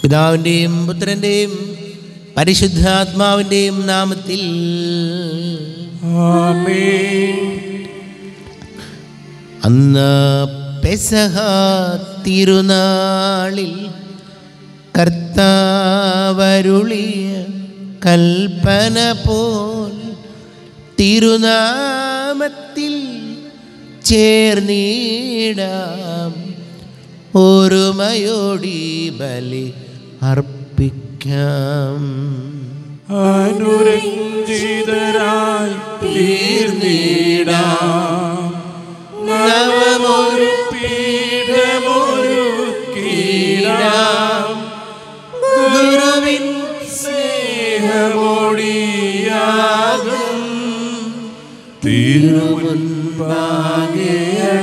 പിതാവിൻ്റെയും പുത്രൻ്റെയും പരിശുദ്ധാത്മാവിൻ്റെയും നാമത്തിൽ അന്ന് പെസഹ തിരുനാളിൽ കർത്താവരുളിയ കൽപ്പന പോൽ തിരുനാമത്തിൽ ചേർന്നിടാം ഒരുമയോടി ബലി അർപ്പിക്കാം അനുരഞ്ജിതരായി തീർന്നിടാം നവമൊരു പീഠമൊരുക്കിടാം ഗുരുവിൻ സ്നേഹമോടിയാകും തിരുമുൻപാകെ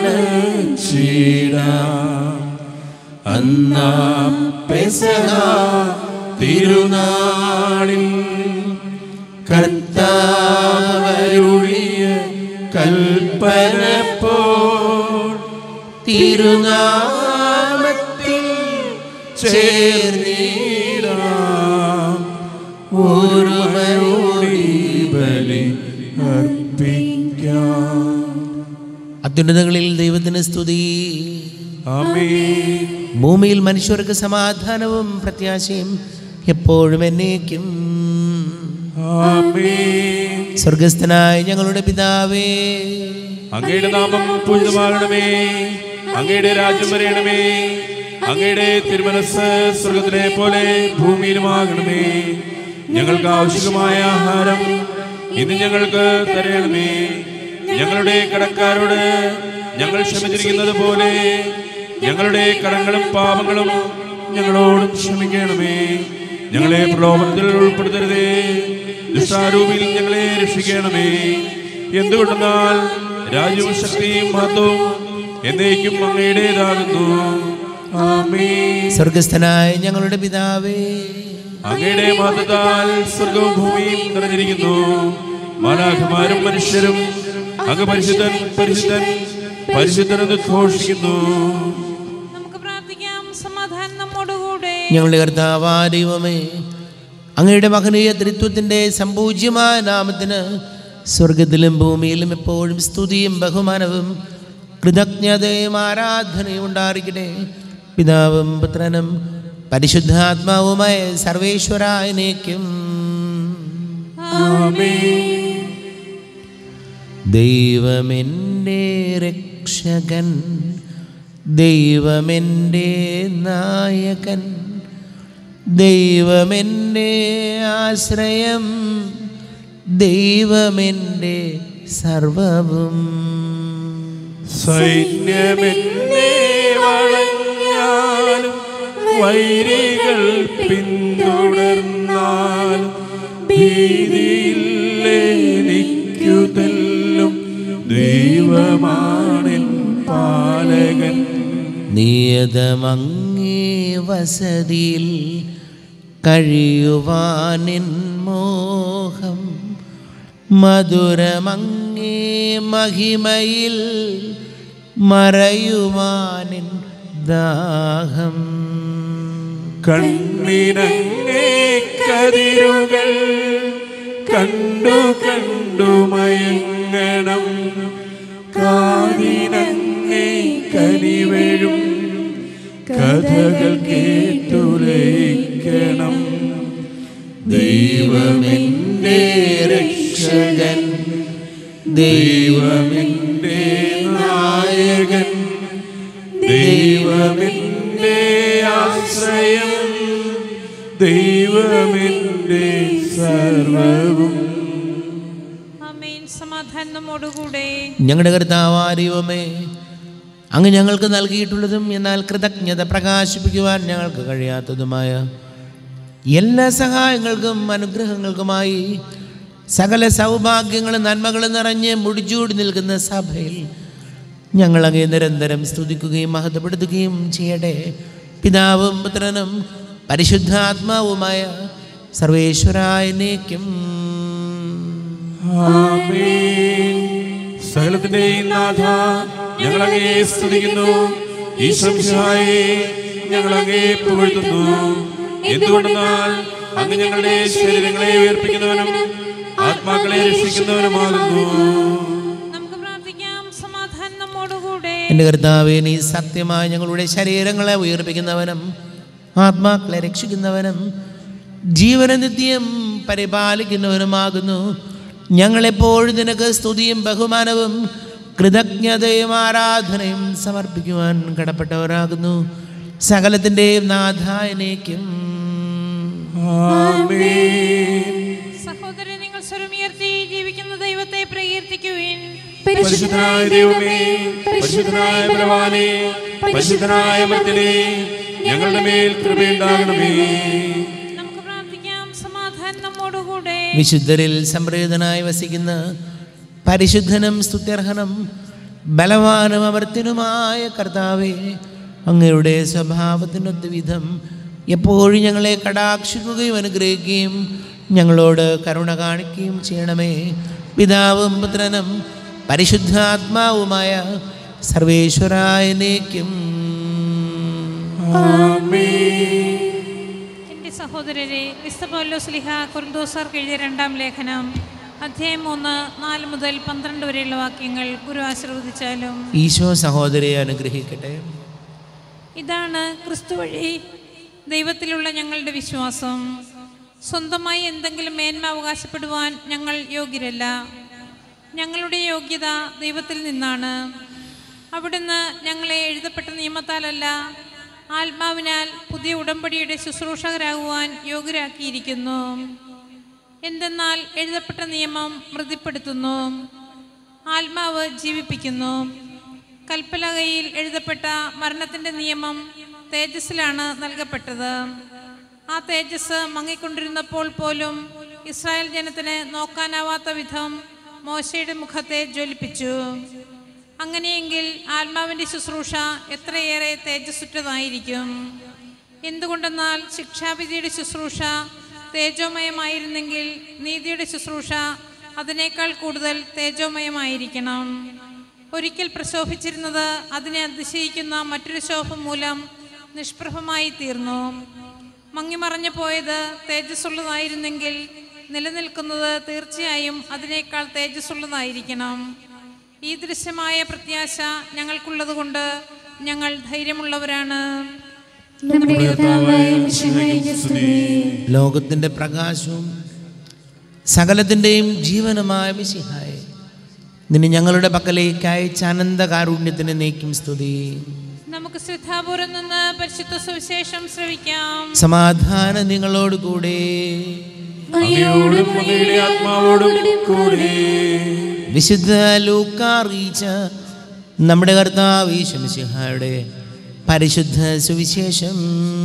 അണച്ചിടാം അന്നാ പെസഹ തിരുനാളിൽ കർത്താവരുളിയ കൽപ്പന പോൽ തിരുനാമത്തിൽ ചേർന്നിടാം ഒരുമയോടി ബലി അർപ്പിക്കാം അത്യുന്നതങ്ങളിൽ ദൈവത്തിന് സ്തുതി ആമേൻ ഭൂമിയിൽ മനുഷ്യർക്ക് സമാധാനവും പ്രത്യാശയും എപ്പോഴും എന്നേക്കും ആമേൻ സ്വർഗസ്ഥനായ ഞങ്ങളുടെ പിതാവേ അങ്ങയുടെ നാമം പൂജിതമാകണമേ അങ്ങയുടെ രാജ്യം വരയണമേ അങ്ങയുടെ തിരുമനസ് സ്വർഗത്തിലെ പോലെ ഭൂമിയിലുമാകണമേ ഞങ്ങൾക്ക് ആവശ്യമായ ആഹാരം ഇന്ന് ഞങ്ങൾക്ക് തരയണമേ ഞങ്ങളുടെ കടക്കാരോട് ഞങ്ങൾ ക്ഷമിച്ചിരിക്കുന്നത് പോലെ ഞങ്ങളുടെ കടങ്ങളും പാപങ്ങളും ഞങ്ങളോടും ക്ഷമിക്കണമേ ഞങ്ങളെ പ്രലോഭനത്തിൽ ഉൾപ്പെടുത്തരുതേ ദുഷ്ടാരൂപിയിൽ ഞങ്ങളെ രക്ഷിക്കണമേ എന്തുകൊണ്ടെന്നാൽ രാജ്യവും ശക്തിയും മഹത്വവും എന്നേക്കും അങ്ങയുടേതാകുന്നു ആമേൻ സ്വർഗസ്ഥനായ ഞങ്ങളുടെ പിതാവേ അങ്ങയുടെ മഹത്വത്താൽ സ്വർഗവും ഭൂമിയും നിറഞ്ഞിരിക്കുന്നു മാലാഖമാരും മനുഷ്യരും അങ്ങ് പരിശുദ്ധൻ പരിശുദ്ധൻ പരിശുദ്ധൻ എന്ന് ഘോഷിക്കുന്നു നമുക്ക് പ്രാർത്ഥിക്കാം സമാധാനം നമ്മോടുകൂടെ ഞങ്ങളുടെ കർത്താവാ ദൈവമേ അങ്ങയുടെ മഹനീയ ത്രിത്വത്തിൻ്റെ സമ്പൂജ്യമായ നാമത്തിന് സ്വർഗത്തിലും ഭൂമിയിലും എപ്പോഴും സ്തുതിയും ബഹുമാനവും കൃതജ്ഞതയും ആരാധനയും ഉണ്ടായിരിക്കട്ടെ പിതാവും പുത്രനും പരിശുദ്ധാത്മാവുമായ സർവേശ്വരായനേക്കും ദൈവമെൻ്റെ രക്ഷകൻ ദൈവമെൻ്റെ നായകൻ ദൈവമെൻ്റെ ആശ്രയം ദൈവമെൻ്റെ സർവവും സൈന്യമെന്നെ വളഞ്ഞാലും വൈരികൾ പിന്തുടർന്നാലും ഭീതിയില്ലെനിക്കു തെല്ലും ദൈവമാണിൻ പാലകൻ നിയതമങ്ങേ വസതിയിൽ കഴിയുവാനിൻ മോഹം മധുരമങ്ങേ മഹിമയിൽ മറയുവാനിൻ ദാഹം കണ്ണിനങ്ങേ കതിരുകൾ കണ്ടു കണ്ടു മയങ്ങണം കാതിനങ്ങേ കനിവഴും കഥകൾ കേട്ടുലയിക്കണം ദൈവമെന്റെ രക്ഷകൻ ദൈവമെന്റെ നായകൻ ദൈവമെന്റെ ആശ്രയം ദൈവമെന്റെ സർവവും ആമേൻ സമാധാനം നമ്മോടുകൂടെ ഞങ്ങളുടെ കർത്താവാ ദൈവമേ അങ്ങ് ഞങ്ങൾക്ക് നൽകിയിട്ടുള്ളതും എന്നാൽ കൃതജ്ഞത പ്രകാശിപ്പിക്കുവാൻ ഞങ്ങൾക്ക് കഴിയാത്തതുമായ എല്ലാ സഹായങ്ങൾക്കും അനുഗ്രഹങ്ങൾക്കുമായി സകല സൗഭാഗ്യങ്ങളും നന്മകളും നിറഞ്ഞ് മുടിച്ചൂടി നിൽക്കുന്ന സഭയിൽ ഞങ്ങൾ അങ്ങേ നിരന്തരം സ്തുതിക്കുകയും മഹത്വപ്പെടുത്തുകയും ചെയ്യട്ടെ പിതാവും പുത്രനും പരിശുദ്ധാത്മാവുമായ സർവേശ്വരായനേക്കും ആമേൻ സകലത്തിന്റെയും നാഥ ഞങ്ങൾ അങ്ങേ സ്തുതിക്കുന്നു ഈശ്വരായെ ഞങ്ങൾ അങ്ങേ പുകഴ്ത്തുന്നു എന്തുകൊണ്ടെന്നാൽ അങ്ങ് ഞങ്ങളുടെ ശരീരങ്ങളെ ഉയർപ്പിക്കുന്നവനും ആത്മാക്കളെ രക്ഷിക്കുന്നവനുമാകുന്നു നമുക്ക് പ്രാർത്ഥിക്കാം സമാധാനം നമ്മോടുകൂടെ എൻ്റെ കർത്താവേ നീ സത്യമായി ഞങ്ങളുടെ ശരീരങ്ങളെ ഉയർപ്പിക്കുന്നവനും ആത്മാക്കളെ രക്ഷിക്കുന്നവനും ജീവന നിത്യം പരിപാലിക്കുന്നവനുമാകുന്നു ഞങ്ങളെപ്പോഴും നിനക്ക് സ്തുതിയും ബഹുമാനവും കൃതജ്ഞതയും ആരാധനയും സമർപ്പിക്കുവാൻ കടപ്പെട്ടവരാകുന്നു സകലത്തിൻ്റെയും നാഥായനേക്കും സഹോദരൻ നിങ്ങൾ സ്വരമുയർത്തി ജീവിക്കുന്ന ദൈവത്തെ പ്രകീർത്തിക്കുവിൻ പരിശുദ്ധനായ ദൈവമേ പരിശുദ്ധനായ ബലവാനെ പരിശുദ്ധനായ മർദ്ദനെ ഞങ്ങളുടെ മേൽ കൃപയുണ്ടാകണമേ നമുക്ക് പ്രാർത്ഥിക്കാം സമാധാനം നമ്മോടുകൂടെ വിശുദ്ധരിൽ സംപ്രീതനായി വസിക്കുന്ന പരിശുദ്ധനും സ്തുത്യർഹനും ബലവാനും അമർത്തിനുമായ കർത്താവെ അങ്ങയുടെ സ്വഭാവത്തിനൊത്ത വിധം എപ്പോഴും ഞങ്ങളെ കടാക്ഷിക്കുകയും അനുഗ്രഹിക്കുകയും ഞങ്ങളോട് കരുണ കാണിക്കുകയും ചെയ്യണമേ പിതാവും പുത്രനും പരിശുദ്ധാത്മാവുമായ സർവേശ്വരായനേക്കും എൻ്റെ സഹോദരരെ ക്രിസ്തപൗലോസ്ലിഹ കുറുന്തോസാർക്ക് എഴുതിയ രണ്ടാം ലേഖനം അധ്യായം മൂന്ന് നാല് മുതൽ പന്ത്രണ്ട് വരെയുള്ള വാക്യങ്ങൾ ഗുരു ആശീർവദിച്ചാലും ഈശോ സഹോദരിയെ അനുഗ്രഹിക്കട്ടെ ഇതാണ് ക്രിസ്തു വഴി ദൈവത്തിലുള്ള ഞങ്ങളുടെ വിശ്വാസം സ്വന്തമായി എന്തെങ്കിലും മേന്മ അവകാശപ്പെടുവാൻ ഞങ്ങൾ യോഗ്യരല്ല ഞങ്ങളുടെ യോഗ്യത ദൈവത്തിൽ നിന്നാണ് അവിടുന്ന് ഞങ്ങളെ എഴുതപ്പെട്ട നിയമത്താലല്ല ആത്മാവിനാൽ പുതിയ ഉടമ്പടിയുടെ ശുശ്രൂഷകരാകുവാൻ യോഗ്യരാക്കിയിരിക്കുന്നു എന്തെന്നാൽ എഴുതപ്പെട്ട നിയമം മൃതിപ്പെടുത്തുന്നു ആത്മാവ് ജീവിപ്പിക്കുന്നു കൽപ്പലകയിൽ എഴുതപ്പെട്ട മരണത്തിന്റെ നിയമം തേജസ്സിലാണ് നൽകപ്പെട്ടത് ആ തേജസ് മങ്ങിക്കൊണ്ടിരുന്നപ്പോൾ പോലും ഇസ്രായേൽ ജനത്തിന് നോക്കാനാവാത്ത വിധം മോശയുടെ മുഖത്തെ ജ്വലിപ്പിച്ചു അങ്ങനെയെങ്കിൽ ആത്മാവിന്റെ ശുശ്രൂഷ എത്രയേറെ തേജസ്സുറ്റതായിരിക്കും എന്തുകൊണ്ടെന്നാൽ ശിക്ഷാവിധിയുടെ ശുശ്രൂഷ തേജോമയമായിരുന്നെങ്കിൽ നീതിയുടെ ശുശ്രൂഷ അതിനേക്കാൾ കൂടുതൽ തേജോമയമായിരിക്കണം ഒരിക്കൽ പ്രശോഭിച്ചിരുന്നത് അതിനെ അതിശയിക്കുന്ന മറ്റൊരു ശോഭ മൂലം നിഷ്പ്രഭമായി തീർന്നു മങ്ങിമറഞ്ഞു പോയത് തേജസ്സുള്ളതായിരുന്നെങ്കിൽ നിലനിൽക്കുന്നത് തീർച്ചയായും അതിനേക്കാൾ തേജസ്സുള്ളതായിരിക്കണം ഈ ദൃശ്യമായ പ്രത്യാശ ഞങ്ങൾക്കുള്ളതുകൊണ്ട് ഞങ്ങൾ ധൈര്യമുള്ളവരാണ് നമ്മുടെ കർത്താവായ മിശിഹായിക്ക് സ്തുതി ലോകത്തിൻ്റെ പ്രകാശവും സകലത്തിൻ്റെയും ജീവനുമായ മിശിഹായെ നിന്നെ ഞങ്ങളുടെ പക്കലേക്ക് അയച്ച അനന്ത കാരുണ്യത്തിന് നീക്കും സ്തുതി നമുക്ക് ശ്രദ്ധാപൂർവം നിന്ന് പരിശുദ്ധ സുവിശേഷം ശ്രവിക്കാം സമാധാനം നിങ്ങളോട് കൂടെ അങ്ങയോടും അങ്ങയുടെ ആത്മാവോടും കൂടി വിശുദ്ധ ലൂക്കാറിയിച്ച നമ്മുടെ കർത്താവ് ഈശമിശിഹായുടെ പരിശുദ്ധ സുവിശേഷം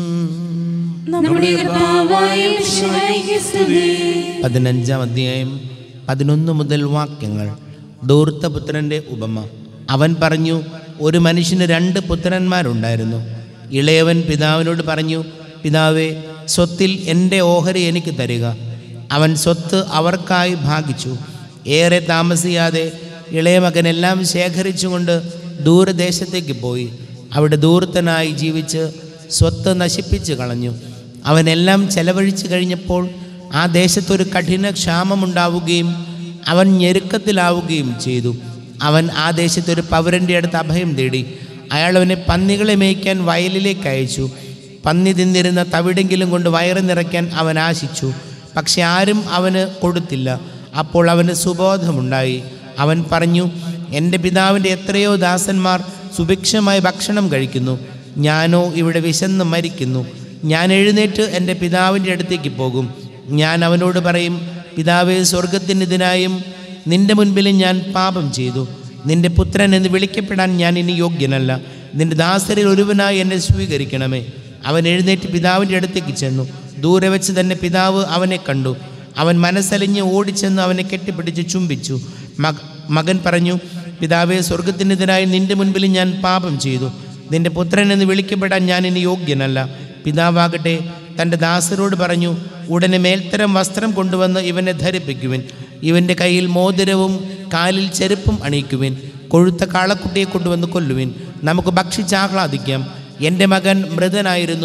നമ്മുടെ കർത്താവായ മിശിഹായിക്ക് സ്തുതി പതിനഞ്ചാം അധ്യായം പതിനൊന്ന് മുതൽ വാക്യങ്ങൾ ധൂർത്തപുത്രൻ്റെ ഉപമ അവൻ പറഞ്ഞു ഒരു മനുഷ്യന് രണ്ട് പുത്രന്മാരുണ്ടായിരുന്നു ഇളയവൻ പിതാവിനോട് പറഞ്ഞു പിതാവേ സ്വത്തിൽ എൻ്റെ ഓഹരി എനിക്ക് തരിക അവൻ സ്വത്ത് അവർക്കായി ഭാഗിച്ചു ഏറെ താമസിയാതെ ഇളയ മകനെല്ലാം ശേഖരിച്ചുകൊണ്ട് ദൂരദേശത്തേക്ക് പോയി അവിടെ ദൂരത്തനായി ജീവിച്ച് സ്വത്ത് നശിപ്പിച്ച് കളഞ്ഞു അവനെല്ലാം ചെലവഴിച്ചു കഴിഞ്ഞപ്പോൾ ആ ദേശത്തൊരു കഠിന ക്ഷാമമുണ്ടാവുകയും അവൻ ഞെരുക്കത്തിലാവുകയും ചെയ്തു അവൻ ആ ദേശത്തൊരു പൗരൻ്റെ അടുത്ത് അഭയം തേടി അയാൾ അവനെ പന്നികളെ മേയ്ക്കാൻ വയലിലേക്ക് അയച്ചു പന്നി തിന്നിരുന്ന തവിടെങ്കിലും കൊണ്ട് വയറ് നിറയ്ക്കാൻ അവൻ ആശിച്ചു പക്ഷെ ആരും അവന് കൊടുത്തില്ല അപ്പോൾ അവന് സുബോധമുണ്ടായി അവൻ പറഞ്ഞു എൻ്റെ പിതാവിൻ്റെ എത്രയോ ദാസന്മാർ സുഭിക്ഷമായി ഭക്ഷണം കഴിക്കുന്നു ഞാനോ ഇവിടെ വിശന്ന് മരിക്കുന്നു ഞാൻ എഴുന്നേറ്റ് എൻ്റെ പിതാവിൻ്റെ അടുത്തേക്ക് പോകും ഞാൻ അവനോട് പറയും പിതാവേ സ്വർഗത്തിനിതിനായും നിന്റെ മുൻപിലും ഞാൻ പാപം ചെയ്തു നിന്റെ പുത്രൻ എന്ന് വിളിക്കപ്പെടാൻ ഞാൻ ഇനി യോഗ്യനല്ല നിന്റെ ദാസരിൽ ഒരുവനായി എന്നെ സ്വീകരിക്കണമേ അവൻ എഴുന്നേറ്റ് പിതാവിൻ്റെ അടുത്തേക്ക് ചെന്നു ദൂരെ വെച്ച് തന്നെ പിതാവ് അവനെ കണ്ടു അവൻ മനസ്സലിഞ്ഞ് ഓടിച്ചെന്ന് അവനെ കെട്ടിപ്പിടിച്ച് ചുംബിച്ചു മക മകൻ പറഞ്ഞു പിതാവേ സ്വർഗത്തിനെതിരായി നിന്റെ മുൻപിൽ ഞാൻ പാപം ചെയ്തു നിന്റെ പുത്രൻ എന്ന് വിളിക്കപ്പെടാൻ ഞാൻ ഇനി യോഗ്യനല്ല പിതാവാകട്ടെ തൻ്റെ ദാസരോട് പറഞ്ഞു ഉടനെ മേൽത്തരം വസ്ത്രം കൊണ്ടുവന്ന് ഇവനെ ധരിപ്പിക്കുവിൻ ഇവൻ്റെ കയ്യിൽ മോതിരവും കാലിൽ ചെരുപ്പും അണിയിക്കുവിൻ കൊഴുത്ത കാളക്കുട്ടിയെ കൊണ്ടുവന്ന് കൊല്ലുവിൻ നമുക്ക് ഭക്ഷിച്ചാഹ്ലാദിക്കാം എൻ്റെ മകൻ മൃതനായിരുന്നു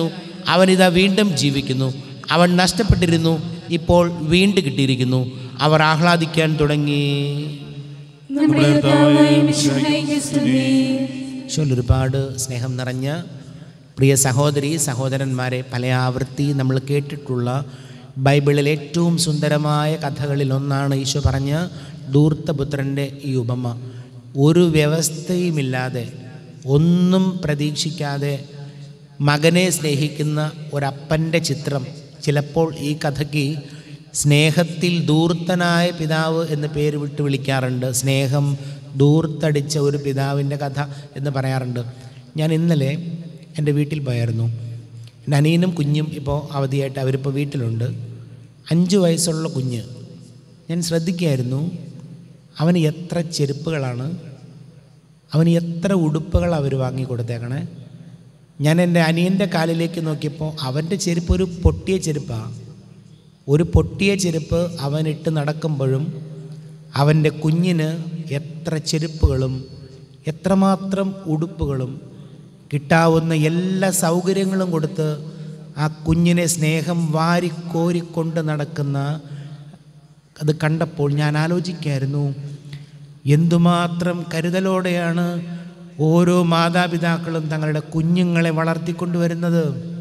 അവനിതാ വീണ്ടും ജീവിക്കുന്നു അവൻ നഷ്ടപ്പെട്ടിരുന്നു ഇപ്പോൾ വീണ്ടും കിട്ടിയിരിക്കുന്നു അവർ ആഹ്ലാദിക്കാൻ തുടങ്ങി നമ്മുടെ കർത്താവായ മിശിഹായിക്ക് സ്തുതി ഈശോയിൽ ഒരുപാട് സ്നേഹം നിറഞ്ഞ പ്രിയ സഹോദരി സഹോദരന്മാരെ പല ആവൃത്തി നമ്മൾ കേട്ടിട്ടുള്ള ബൈബിളിൽ ഏറ്റവും സുന്ദരമായ കഥകളിൽ ഒന്നാണ് ഈശോ പറഞ്ഞ ധൂർത്തപുത്രൻ്റെ ഈ ഉപമ ഒരു വ്യവസ്ഥയുമില്ലാതെ ഒന്നും പ്രതീക്ഷിക്കാതെ മകനെ സ്നേഹിക്കുന്ന ഒരപ്പൻ്റെ ചിത്രം ചിലപ്പോൾ ഈ കഥയ്ക്ക് സ്നേഹത്തിൽ ധൂർത്തനായ പിതാവ് എന്ന് പേര് വിട്ട് വിളിക്കാറുണ്ട് സ്നേഹം ധൂർത്തടിച്ച ഒരു പിതാവിൻ്റെ കഥ എന്ന് പറയാറുണ്ട് ഞാൻ ഇന്നലെ എൻ്റെ വീട്ടിൽ പോയായിരുന്നു എൻ്റെ അനിയനും കുഞ്ഞും ഇപ്പോൾ അവധിയായിട്ട് അവരിപ്പോൾ വീട്ടിലുണ്ട് അഞ്ച് വയസ്സുള്ള കുഞ്ഞ് ഞാൻ ശ്രദ്ധിക്കുകയായിരുന്നു അവന് എത്ര ചെരുപ്പുകളാണ് അവന് എത്ര ഉടുപ്പുകൾ അവർ വാങ്ങി കൊടുത്തേക്കണേ ഞാൻ എൻ്റെ അനിയൻ്റെ കാലിലേക്ക് നോക്കിയപ്പോൾ അവൻ്റെ ചെരുപ്പ് ഒരു പൊട്ടിയ ചെരുപ്പാണ് ഒരു പൊട്ടിയ ചെരുപ്പ് അവനിട്ട് നടക്കുമ്പോഴും അവൻ്റെ കുഞ്ഞിന് എത്ര ചെരുപ്പുകളും എത്രമാത്രം ഉടുപ്പുകളും കിട്ടാവുന്ന എല്ലാ സൗകര്യങ്ങളും കൊടുത്ത് ആ കുഞ്ഞിനെ സ്നേഹം വാരിക്കോരിക്കൊണ്ട് നടക്കുന്ന അത് കണ്ടപ്പോൾ ഞാൻ ആലോചിക്കായിരുന്നു എന്തുമാത്രം കരുതലോടെയാണ് ഓരോ മാതാപിതാക്കളും തങ്ങളുടെ കുഞ്ഞുങ്ങളെ വളർത്തിക്കൊണ്ടുവരുന്നത്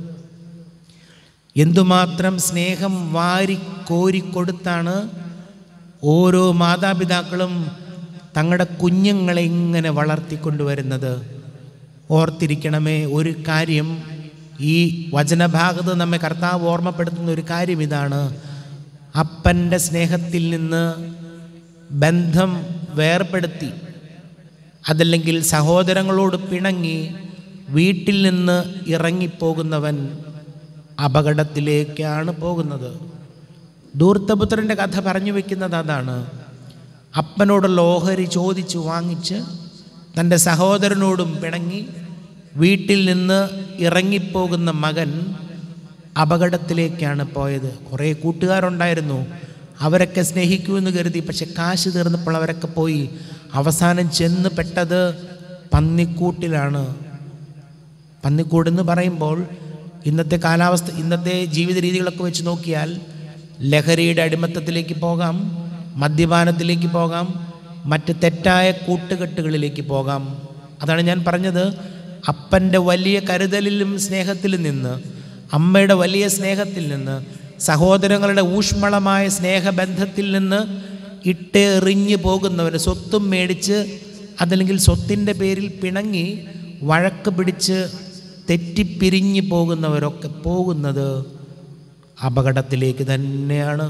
എന്തുമാത്രം സ്നേഹം വാരി കോരിക്കൊടുത്താണ് ഓരോ മാതാപിതാക്കളും തങ്ങളുടെ കുഞ്ഞുങ്ങളെ ഇങ്ങനെ വളർത്തിക്കൊണ്ടുവരുന്നത് ഓർത്തിരിക്കണമേ ഒരു കാര്യം ഈ വചനഭാഗത്ത് നമ്മെ കർത്താവ് ഓർമ്മപ്പെടുത്തുന്ന ഒരു കാര്യം ഇതാണ് അപ്പൻ്റെ സ്നേഹത്തിൽ നിന്ന് ബന്ധം വേർപ്പെടുത്തി അതല്ലെങ്കിൽ സഹോദരങ്ങളോട് പിണങ്ങി വീട്ടിൽ നിന്ന് ഇറങ്ങിപ്പോകുന്നവൻ അപകടത്തിലേക്കാണ് പോകുന്നത് ധൂർത്തപുത്രൻ്റെ കഥ പറഞ്ഞു വെക്കുന്നത് അതാണ് അപ്പനോടുള്ള ഓഹരി ചോദിച്ചു വാങ്ങിച്ച് തൻ്റെ സഹോദരനോടും പിണങ്ങി വീട്ടിൽ നിന്ന് ഇറങ്ങിപ്പോകുന്ന മകൻ അപകടത്തിലേക്കാണ് പോയത് കുറേ കൂട്ടുകാരുണ്ടായിരുന്നു അവരൊക്കെ സ്നേഹിക്കുമെന്ന് കരുതി പക്ഷെ കാശ് തീർന്നപ്പോൾ അവരൊക്കെ പോയി അവസാനം ചെന്ന് പെട്ടത് പന്നിക്കൂട്ടിലാണ് പന്നിക്കൂട് എന്ന് പറയുമ്പോൾ ഇന്നത്തെ കാലാവസ്ഥ ഇന്നത്തെ ജീവിത രീതികളൊക്കെ വെച്ച് നോക്കിയാൽ ലഹരിയുടെ അടിമത്തത്തിലേക്ക് പോകാം മദ്യപാനത്തിലേക്ക് പോകാം മറ്റ് തെറ്റായ കൂട്ടുകെട്ടുകളിലേക്ക് പോകാം അതാണ് ഞാൻ പറഞ്ഞത് അപ്പൻ്റെ വലിയ കരുതലിലും സ്നേഹത്തിലും നിന്ന് അമ്മയുടെ വലിയ സ്നേഹത്തിൽ നിന്ന് സഹോദരങ്ങളുടെ ഊഷ്മളമായ സ്നേഹബന്ധത്തിൽ നിന്ന് ഇട്ടെറിഞ്ഞു പോകുന്നവന് സ്വത്തും മേടിച്ച് അതല്ലെങ്കിൽ സ്വത്തിൻ്റെ പേരിൽ പിണങ്ങി വഴക്ക് പിടിച്ച് തെറ്റിപ്പിരിഞ്ഞു പോകുന്നവരൊക്കെ പോകുന്നത് അപകടത്തിലേക്ക് തന്നെയാണ്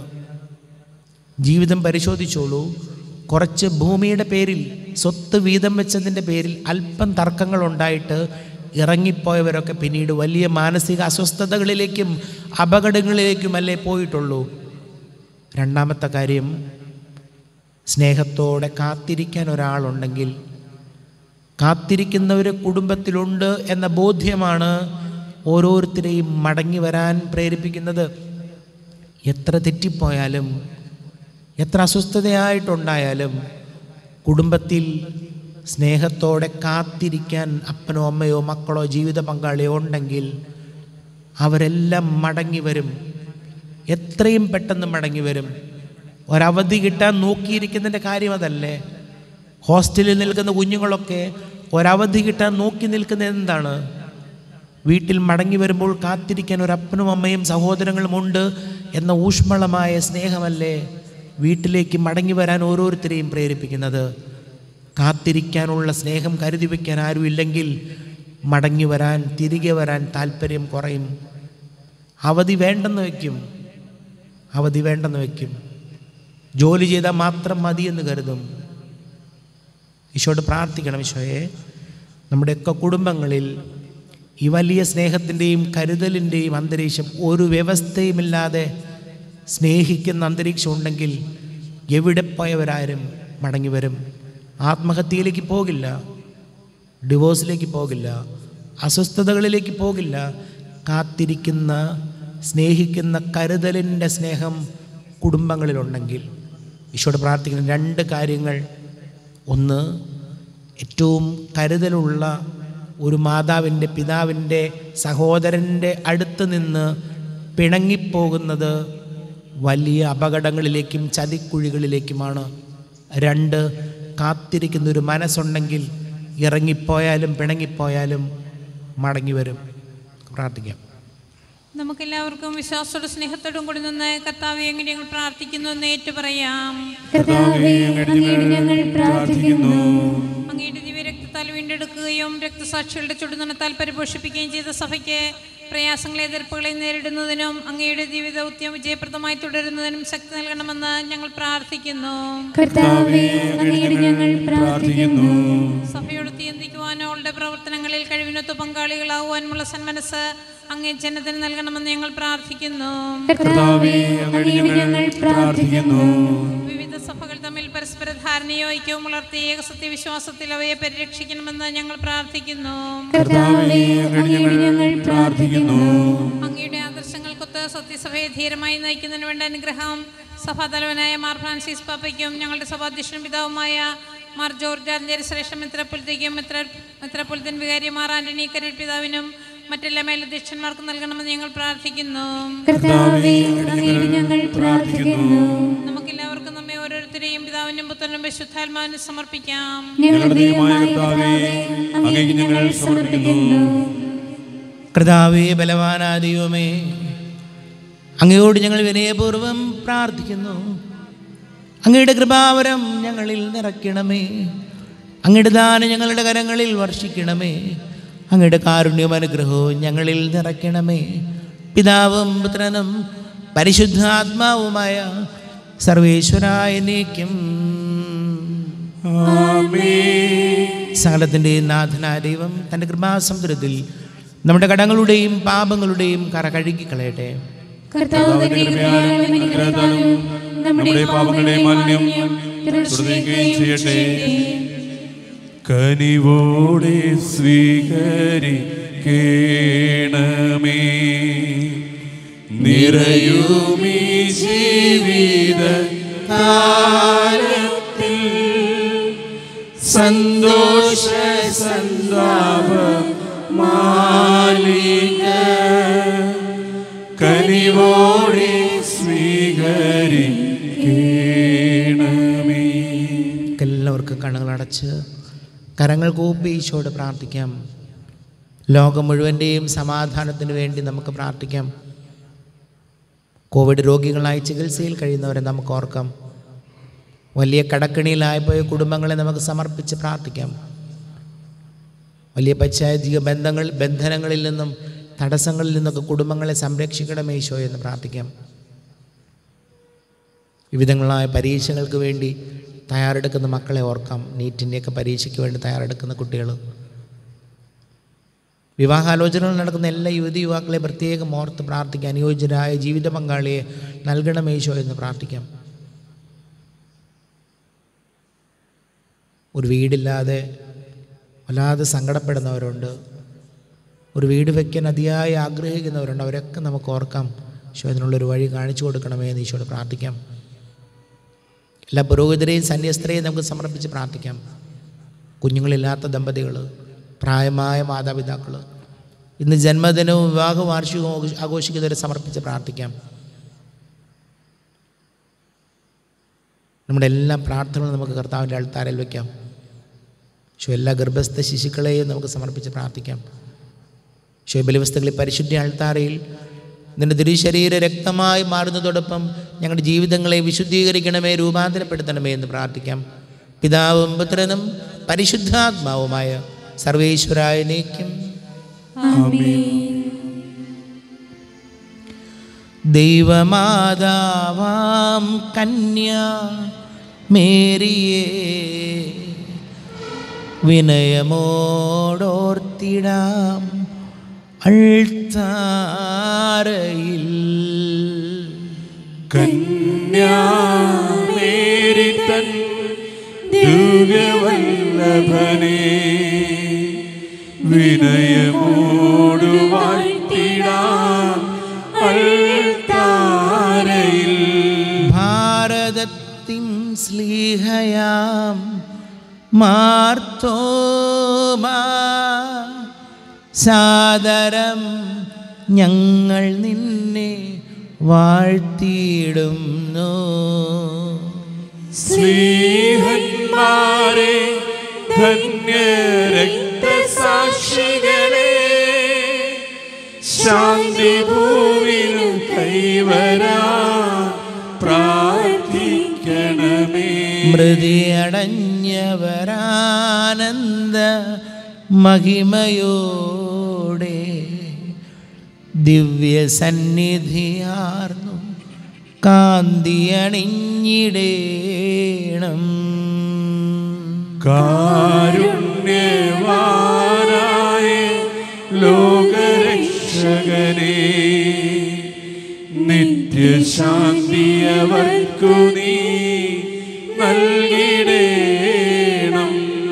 ജീവിതം പരിശോധിച്ചോളൂ കുറച്ച് ഭൂമിയുടെ പേരിൽ സ്വത്ത് വീതം വെച്ചതിൻ്റെ പേരിൽ അല്പം തർക്കങ്ങളുണ്ടായിട്ട് ഇറങ്ങിപ്പോയവരൊക്കെ പിന്നീട് വലിയ മാനസിക അസ്വസ്ഥതകളിലേക്കും അപകടങ്ങളിലേക്കുമല്ലേ പോയിട്ടുള്ളൂ രണ്ടാമത്തെ കാര്യം സ്നേഹത്തോടെ കാത്തിരിക്കാൻ ഒരാളുണ്ടെങ്കിൽ കാത്തിരിക്കുന്നവർ കുടുംബത്തിലുണ്ട് എന്ന ബോധ്യമാണ് ഓരോരുത്തരെയും മടങ്ങി വരാൻ പ്രേരിപ്പിക്കുന്നത് എത്ര തെറ്റിപ്പോയാലും എത്ര അസ്വസ്ഥതയായിട്ടുണ്ടായാലും കുടുംബത്തിൽ സ്നേഹത്തോടെ കാത്തിരിക്കാൻ അപ്പനോ അമ്മയോ മക്കളോ ജീവിത പങ്കാളിയോ ഉണ്ടെങ്കിൽ അവരെല്ലാം മടങ്ങി വരും എത്രയും പെട്ടെന്ന് മടങ്ങി വരും ഒരവധി കിട്ടാൻ നോക്കിയിരിക്കുന്നതിൻ്റെ കാര്യം അതല്ലേ ഹോസ്റ്റലിൽ നിൽക്കുന്ന കുഞ്ഞുങ്ങളൊക്കെ ഒരവധി കിട്ടാൻ നോക്കി നിൽക്കുന്നത് എന്താണ് വീട്ടിൽ മടങ്ങി വരുമ്പോൾ കാത്തിരിക്കാൻ ഒരപ്പനും അമ്മയും സഹോദരങ്ങളും ഉണ്ട് എന്ന ഊഷ്മളമായ സ്നേഹമല്ലേ വീട്ടിലേക്ക് മടങ്ങി വരാൻ ഓരോരുത്തരെയും പ്രേരിപ്പിക്കുന്നത് കാത്തിരിക്കാനുള്ള സ്നേഹം കരുതി വയ്ക്കാൻ ആരുമില്ലെങ്കിൽ മടങ്ങി വരാൻ തിരികെ വരാൻ താല്പര്യം കുറയും അവധി വേണ്ടെന്ന് വയ്ക്കും അവധി വേണ്ടെന്ന് വയ്ക്കും ജോലി ചെയ്താൽ മാത്രം മതിയെന്ന് കരുതും ഈശോയോട് പ്രാർത്ഥിക്കണം ഈശോയെ നമ്മുടെയൊക്കെ കുടുംബങ്ങളിൽ ഈ വലിയ സ്നേഹത്തിൻ്റെയും കരുതലിൻ്റെയും അന്തരീക്ഷം ഒരു വ്യവസ്ഥയുമില്ലാതെ സ്നേഹിക്കുന്ന അന്തരീക്ഷം ഉണ്ടെങ്കിൽ എവിടെ പോയവരാരും മടങ്ങി വരും ആത്മഹത്യയിലേക്ക് പോകില്ല ഡിവോഴ്സിലേക്ക് പോകില്ല അസ്വസ്ഥതകളിലേക്ക് പോകില്ല കാത്തിരിക്കുന്ന സ്നേഹിക്കുന്ന കരുതലിൻ്റെ സ്നേഹം കുടുംബങ്ങളിലുണ്ടെങ്കിൽ ഈശോട് പ്രാർത്ഥിക്കുന്ന രണ്ട് കാര്യങ്ങൾ ഒന്ന് ഏറ്റവും കരുതലുള്ള ഒരു മാതാവിൻ്റെ പിതാവിൻ്റെ സഹോദരൻ്റെ അടുത്ത് നിന്ന് പിണങ്ങിപ്പോകുന്നത് വലിയ അപകടങ്ങളിലേക്കും ചതിക്കുഴികളിലേക്കുമാണ് രണ്ട് കാത്തിരിക്കുന്ന ഒരു മനസ്സുണ്ടെങ്കിൽ ഇറങ്ങിപ്പോയാലും പിണങ്ങിപ്പോയാലും മടങ്ങി വരും പ്രാർത്ഥിക്കാം നമുക്കെല്ലാവർക്കും വിശ്വാസത്തോടും സ്നേഹത്തോടും കൂടി നിന്ന് കർത്താവെ എങ്ങനെ ഞങ്ങൾ പ്രാർത്ഥിക്കുന്നു എന്ന് ഏറ്റു പറയാം കർത്താവേ അങ്ങയോട് ഞങ്ങൾ പ്രാർത്ഥിക്കുന്നു അങ്ങയുടെ ദിവ്യരക്തത്താൽ വീണ്ടെടുക്കുകയും രക്തസാക്ഷികളുടെ ചുടുനണത്താൽ പരിപോഷിപ്പിക്കുകയും ചെയ്ത സഭയ്ക്ക് പ്രയാസങ്ങളെ എതിർപ്പുകളെ നേരിടുന്നതിനും അങ്ങയുടെ ജീവിതൗത്യം വിജയപ്രദമായി തുടരുന്നതിനും ശക്തി നൽകണമെന്ന് ഞങ്ങൾ പ്രാർത്ഥിക്കുന്നു കർത്താവേ അങ്ങയോട് ഞങ്ങൾ പ്രാർത്ഥിക്കുന്നു സഭയോട് തീയന്തിക്കുവാനോ അവളുടെ പ്രവർത്തനങ്ങളിൽ കഴിവിനൊത്ത് പങ്കാളികളാകുവാനുമുള്ള സന്മനസ് അങ്ങേ ജനത്തിന് നൽകണമെന്ന് ഞങ്ങൾ പ്രാർത്ഥിക്കുന്നു കർത്താവേ അങ്ങയോട് ഞങ്ങൾ പ്രാർത്ഥിക്കുന്നു വിവിധ സഭകൾ തമ്മിൽ പരസ്പര ധാരണയോ ഐക്യവും വളർത്തി ഏക സത്യവിശ്വാസത്തിൽ അവയെ പരിരക്ഷിക്കണമെന്ന് ഞങ്ങൾ പ്രാർത്ഥിക്കുന്നു കർത്താവേ അങ്ങയോട് ഞങ്ങൾ പ്രാർത്ഥിക്കുന്നു അങ്ങയുടെ ആദർശങ്ങൾക്കൊത്ത് സത്യസഭയെ ധീരമായി നയിക്കുന്നതിന് വേണ്ട അനുഗ്രഹം സഭാതലവനായ മാർ ഫ്രാൻസിസ് പാപ്പയ്ക്കും ഞങ്ങളുടെ സഭാധ്യക്ഷനും പിതാവുമായ മാർ ജോർജ് ആഞ്ചേരി ശ്രേഷ്ഠ മിത്രപ്പുലത്തേക്കും മിത്ര മിത്രപ്പുലത്തൻ വികാരി മാർ ആന്റണി കരൽ പിതാവിനും മറ്റെല്ലാ മേലധ്യക്ഷന്മാർക്കും നൽകണമെന്ന് ഞങ്ങൾ പ്രാർത്ഥിക്കുന്നു കർത്താവേ അങ്ങയോട് ഞങ്ങൾ പ്രാർത്ഥിക്കുന്നു നമുക്കെല്ലാവർക്കും നമ്മെ ഓരോരുത്തരെയും പിതാവിനും പുത്രനും വിശുദ്ധാത്മാവിനും സമർപ്പിക്കാം ഞങ്ങളുടെ ദൈവമായ കർത്താവേ അങ്ങേക്ക് ഞങ്ങൾ സമർപ്പിക്കുന്നു കർത്താവേ ബലവാനാ ദൈവമേ അങ്ങയോട് ഞങ്ങൾ വിനയപൂർവ്വം പ്രാർത്ഥിക്കുന്നു അങ്ങയുടെ കൃപാവരം ഞങ്ങളിൽ നിറയ്ക്കണമേ അങ്ങയുടെ ദാനം ഞങ്ങളുടെ കരങ്ങളിൽ വർഷിക്കണമേ അങ്ങയുടെ കാരുണ്യവും അനുഗ്രഹവും ഞങ്ങളിൽ നിറയ്ക്കണമേ പിതാവും പുത്രനും പരിശുദ്ധാത്മാവുമായ സർവേശ്വരായ നീക്കും സകലത്തിൻ്റെ നാഥനായ ദൈവം തൻ്റെ കൃപാസമുദ്രത്തിൽ നമ്മുടെ കടങ്ങളുടെയും പാപങ്ങളുടെയും കറ കഴുകിക്കളയട്ടെ കർത്താവിന്റെ കൃപയാലും അനുഗ്രഹത്താലും നമ്മുടെ പാപങ്ങളുടെ മാലിന്യം തുടരുകയും ചെയ്യട്ടെ കനിവോടെ സ്വീകരിക്കണമേ നിറയുമീ ജീവിത കാലത്തിൽ സന്തോഷ സന്താപ മാലിക കനിവോടെ സ്വീകരിക്കണമേ എല്ലാവർക്കും കണ്ണുകളടച്ച് കരങ്ങൾ കൂപ്പി ഈശോട് പ്രാർത്ഥിക്കാം ലോകം മുഴുവൻ്റെയും സമാധാനത്തിന് വേണ്ടി നമുക്ക് പ്രാർത്ഥിക്കാം കോവിഡ് രോഗികളായി ചികിത്സയിൽ കഴിയുന്നവരെ നമുക്ക് ഓർക്കാം വലിയ കടക്കിണിയിലായിപ്പോയ കുടുംബങ്ങളെ നമുക്ക് സമർപ്പിച്ച് പ്രാർത്ഥിക്കാം വലിയ പശ്ചാത്തലിക ബന്ധങ്ങൾ ബന്ധനങ്ങളിൽ നിന്നും തടസ്സങ്ങളിൽ നിന്നൊക്കെ കുടുംബങ്ങളെ സംരക്ഷിക്കണമേ ഈശോ എന്ന് പ്രാർത്ഥിക്കാം വിവിധങ്ങളായ പരീക്ഷകൾക്ക് വേണ്ടി തയ്യാറെടുക്കുന്ന മക്കളെ ഓർക്കാം നീറ്റിൻ്റെയൊക്കെ പരീക്ഷയ്ക്ക് വേണ്ടി തയ്യാറെടുക്കുന്ന കുട്ടികൾ വിവാഹാലോചനകൾ നടക്കുന്ന എല്ലാ യുവതി യുവാക്കളെ പ്രത്യേകം ഓർത്ത് പ്രാർത്ഥിക്കാൻ അനുയോജ്യരായ ജീവിത പങ്കാളിയെ നൽകണമേശോ എന്ന് പ്രാർത്ഥിക്കാം ഒരു വീടില്ലാതെ വല്ലാതെ സങ്കടപ്പെടുന്നവരുണ്ട് ഒരു വീട് വയ്ക്കാൻ അതിയായി ആഗ്രഹിക്കുന്നവരുണ്ട് അവരൊക്കെ നമുക്ക് ഓർക്കാം ഈശോ അതിനുള്ളൊരു വഴി കാണിച്ചു കൊടുക്കണമേ എന്ന് ഈശോട് പ്രാർത്ഥിക്കാം എല്ലാ പുരോഹിതരെയും സന്യസ്തരെയും നമുക്ക് സമർപ്പിച്ച് പ്രാർത്ഥിക്കാം കുഞ്ഞുങ്ങളില്ലാത്ത ദമ്പതികൾ പ്രായമായ മാതാപിതാക്കൾ ഇന്ന് ജന്മദിനവും വിവാഹ വാർഷികവും ആഘോഷ- ആഘോഷിക്കുന്നവരെ സമർപ്പിച്ച് പ്രാർത്ഥിക്കാം നമ്മുടെ എല്ലാ പ്രാർത്ഥനകളും നമുക്ക് കർത്താവിൻ്റെ അൾത്താരയിൽ വയ്ക്കാം ശോ എല്ലാ ഗർഭസ്ഥ ശിശുക്കളെയും നമുക്ക് സമർപ്പിച്ച് പ്രാർത്ഥിക്കാം ശോ ബലിവസ്തുക്കളെ പരിശുദ്ധ അൾത്താരയിൽ നിന്റെ തിരുശരീര രക്തമായി മാറുന്നതോടൊപ്പം ഞങ്ങളുടെ ജീവിതങ്ങളെ വിശുദ്ധീകരിക്കണമേ രൂപാന്തരപ്പെടുത്തണമേ എന്ന് പ്രാർത്ഥിക്കാം പിതാവും പുത്രനും പരിശുദ്ധാത്മാവുമായ സർവേശ്വരായ നീക്കും ദൈവമാതാവാം കന്യ മേരിയെ വിനയമോടോർത്തിടാം അൾത്താരയിൽ കന്യാമേരി തൻ ദിവ്യവല്ലഭനെ വിനയമോടു വാഴ്ത്തിടാം അൾത്താരയിൽ ഭാരതത്തിൻ സ്ലീഹയാം മാർത്തോമാ സാദരം ഞങ്ങൾ നിന്നെ വാഴ്ത്തിയിടുന്നു സ്നേഹന്മാരെ ധന്യ രക്തസാക്ഷികളെ ശാന്തി ഭൂവിനു കൈവരാ പ്രാർത്ഥിക്കണമേ മൃതിയടഞ്ഞവരാനന്ദ മഹിമയോടെ ദിവ്യ സന്നിധിയാർന്നു കാന്തി അണിഞ്ഞിടേണം കാരുണ്യവാനായ ലോകരക്ഷകനെ നിത്യശാന്തി അവർക്കു നീ നൽകിടേണം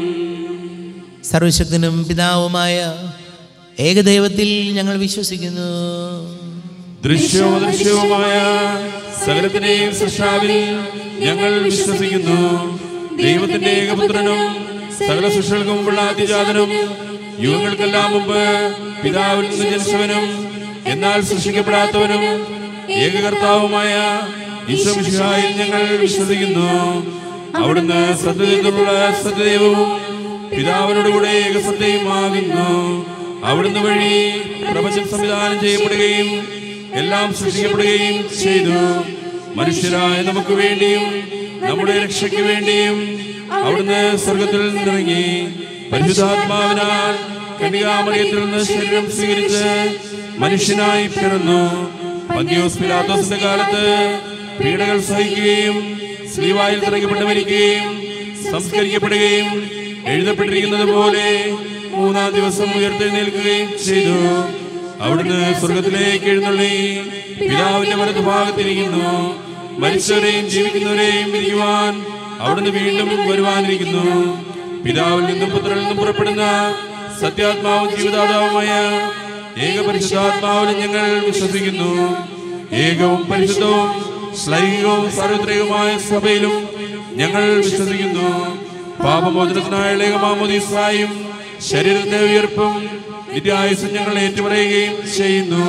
സർവശക്തനും പിതാവുമായ ഏകദൈവത്തിൽ ഞങ്ങൾ വിശ്വസിക്കുന്നു ദൃശ്യവും ദൃശ്യവുമായ സകലത്തിന്റെയും സൃഷ്ടാവിൽ ഞങ്ങൾ വിശ്വസിക്കുന്നു ദൈവത്തിന്റെ ഏകപുത്രനും സകല സൃഷ്ടികൾക്കും മുമ്പുള്ള അതിജാതനും യുഗങ്ങൾക്കെല്ലാം മുമ്പ് പിതാവിൽ നിന്ന് ജനിച്ചവനും എന്നാൽ സൃഷ്ടിക്കപ്പെടാത്തവനും ഏകകർത്താവുമായ ഈശ്വമിഷായിൽ ഞങ്ങൾ വിശ്വസിക്കുന്നു അവിടുന്ന് സത്യത്തിലുള്ള സത്യദൈവവും പിതാവിനോടുകൂടെ ഏകസത്യയുമാകുന്നു അവിടുന്ന് വഴി പ്രപഞ്ചം സംവിധാനം ചെയ്യപ്പെടുകയും എല്ലാം സൃഷ്ടിക്കപ്പെടുകയും ചെയ്തു മനുഷ്യരായ നമുക്ക് വേണ്ടിയും നമ്മുടെ രക്ഷയ്ക്ക് വേണ്ടിയും അവിടുന്ന് സ്വർഗത്തിൽ നിന്നിറങ്ങി പരിശുദ്ധാത്മാവിനാൽ കന്യകാമറിയത്തിൽ നിന്ന് ശരീരം സ്വീകരിച്ച് മനുഷ്യനായി പിറന്നു പന്തിയോസ് പിലാത്തോസിന്റെ കാലത്ത് പീഡകൾ സഹിക്കുകയും സ്ലീവായിൽ തിറങ്ങപ്പെട്ട് മരിക്കുകയും സംസ്കരിക്കപ്പെടുകയും എഴുതപ്പെട്ടിരിക്കുന്നത് പോലെ മൂന്നാം ദിവസം ഉയർത്തെഴുന്നേൽക്കുകയും ചെയ്തു അവിടുന്ന് സ്വർഗത്തിലേക്ക് എഴുന്നള്ളി പിതാവിന്റെ വലതുഭാഗത്തിരിക്കുന്നു മരിച്ചവരെയും ജീവിക്കുന്നവരെയും വിധിക്കുവാൻ അവിടുന്ന് വീണ്ടും വരുവാനിരിക്കുന്നു പിതാവിൽ നിന്നും പുത്രനിൽ നിന്നും പുറപ്പെടുന്ന സത്യാത്മാവും ജീവദാതാവുമായ ഏക പരിശുദ്ധാത്മാവിലും ഞങ്ങൾ വിശ്വസിക്കുന്നു ഏകവും പരിശുദ്ധവും ശ്ലൈംഗികവും സാർവത്രികവുമായ സഭയിലും ഞങ്ങൾ വിശ്വസിക്കുന്നു പാപമോചനത്തിനായ ലേഖമാമോദീസായും ശരീരത്തിന്റെ ഉയർപ്പും നിത്യായുസം ഞങ്ങൾ ഏറ്റുപറയുകയും ചെയ്യുന്നു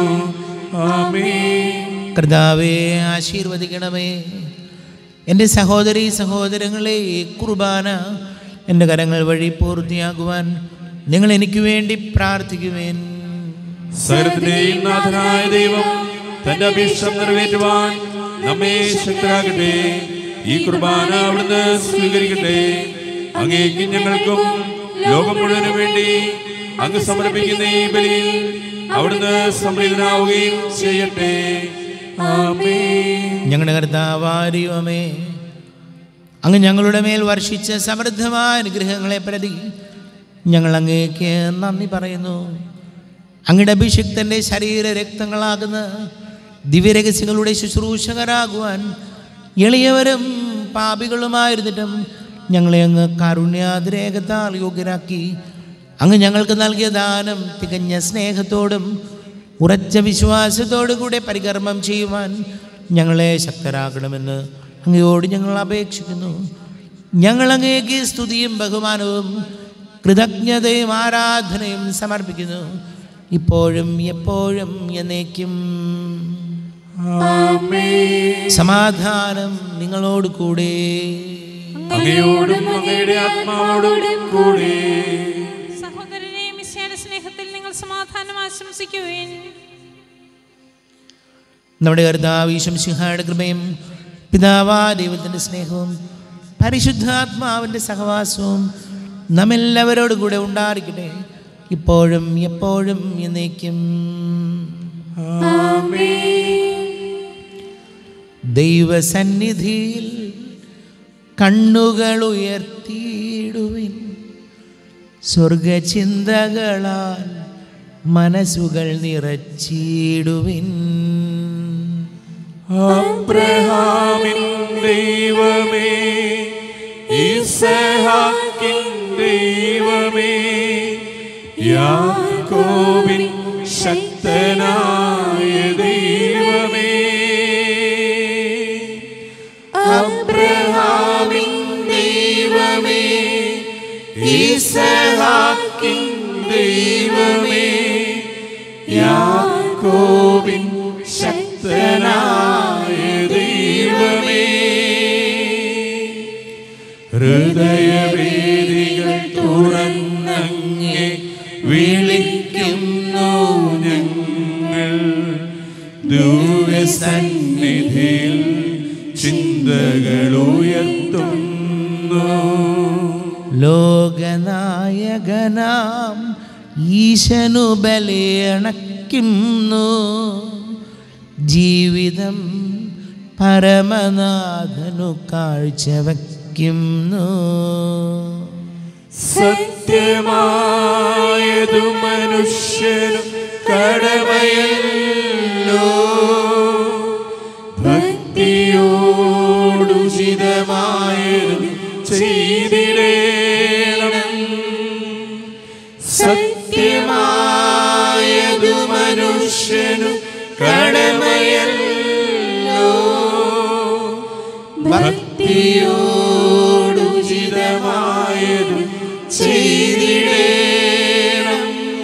ആമേൻ കർത്താവെ ആശീർവദിക്കണമേ എൻ്റെ സഹോദരി സഹോദരങ്ങളെ ഈ കുർബാന എൻ്റെ കരങ്ങൾ വഴി പൂർത്തിയാക്കുവാൻ നിങ്ങൾ എനിക്ക് വേണ്ടി പ്രാർത്ഥിക്കുവേൻ സകലത്തിന്റെയും നാഥനായ ദൈവം തന്റെ അഭീഷ്ടം നിറവേറ്റുവാൻ നമ്മെ ശക്തരാകട്ടെ ഈ കുർബാന അവിടുന്ന് സ്വീകരിക്കട്ടെ അങ്ങേക്കും ഞങ്ങൾക്കും ലോകം മുഴുവനും വേണ്ടി അങ്ങ് സമർപ്പിക്കുന്ന ഈ ബലിയിൽ അവിടുന്ന് സംപ്രീതനാവുകയും ചെയ്യട്ടെ ആമേൻ ഞങ്ങളുടെ കർത്താവാരിയുമേ അങ്ങ് ഞങ്ങളുടെ മേൽ വർഷിച്ച സമൃദ്ധമായ അനുഗ്രഹങ്ങളെ പ്രതി ഞങ്ങൾ അങ്ങേക്ക് നന്ദി പറയുന്നു അങ്ങയുടെ അഭിഷിക്തൻ്റെ ശരീര രക്തങ്ങളാകുന്ന ദിവ്യരഹസ്യങ്ങളുടെ ശുശ്രൂഷകരാകുവാൻ എളിയവരും പാപികളുമായിരുന്നിട്ടും ഞങ്ങളെ അങ്ങ് കാരുണ്യാതിരേകത്താൽ യോഗ്യരാക്കി അങ്ങ് ഞങ്ങൾക്ക് നൽകിയ ദാനം തികഞ്ഞ സ്നേഹത്തോടും ഉറച്ച വിശ്വാസത്തോടും കൂടെ പരികർമ്മം ചെയ്യുവാൻ ഞങ്ങളെ ശക്തരാക്കണമെന്ന് അങ്ങയോട് ഞങ്ങൾ അപേക്ഷിക്കുന്നു ഞങ്ങൾ അങ്ങേക്ക് സ്തുതിയും ബഹുമാനവും കൃതജ്ഞതയും ആരാധനയും സമർപ്പിക്കുന്നു ഇപ്പോഴും എപ്പോഴും എന്നേക്കും സമാധാനം നിങ്ങളോട് കൂടെ അങ്ങയോടും അങ്ങയുടെ ആത്മാവോടും കൂടെ സഹോദരനെ മിശയുടെ സ്നേഹത്തിൽ നിങ്ങൾ സമാധാനം ആശംസിക്കുവേൻ നമ്മുടെ കർത്താവ് ഈശംസിഹായുടെ കൃപയും പിതാവാ ദൈവത്തിൻ്റെ സ്നേഹവും പരിശുദ്ധാത്മാവിൻ്റെ സഹവാസവും നമ്മെല്ലാവരോടും കൂടെ ഉണ്ടായിരിക്കട്ടെ ഇപ്പോഴും എപ്പോഴും എന്നേക്കും ദൈവസന്നിധിയിൽ കണ്ണുകൾ ഉയർത്തിയിടുവിൻ സ്വർഗചിന്തകളാൽ മനസ്സുകൾ നിറച്ചിടുവിൻ അബ്രഹാമിൻ ദൈവമേ ഇസഹാക്കിൻ ദൈവമേ യാക്കോബിൻ ശക്തനായ ദൈവമേ അബ്രഹാമിൻ ദൈവമേ ഇസഹാക്കിൻ ദൈവമേ യാക്കോബിൻ ശക്തനായ ദൈവമേ ഹൃദയവേദികൾ തുറന്നങ്ങെ വിളിക്കുന്നു ഞങ്ങൾ ദിവ്യസന്നിധിയിൽ ചിന്തകൾ ഉയർത്തുന്നു ലോകനായകനാം ഈശനു ബലിയണയ്ക്കുന്നു ജീവിതം പരമനാഥനു കാഴ്ചവയ്ക്കുന്നു സത്യമായതു മനുഷ്യനും കടമയല്ലോ ഭക്തിയോടുചിതമായതും ചെയ്തിടേണം സത്യമായതു മനുഷ്യനും കടമയല്ലോ ഭക്തിയോടുചിതമായതും ചെയ്തിടേണം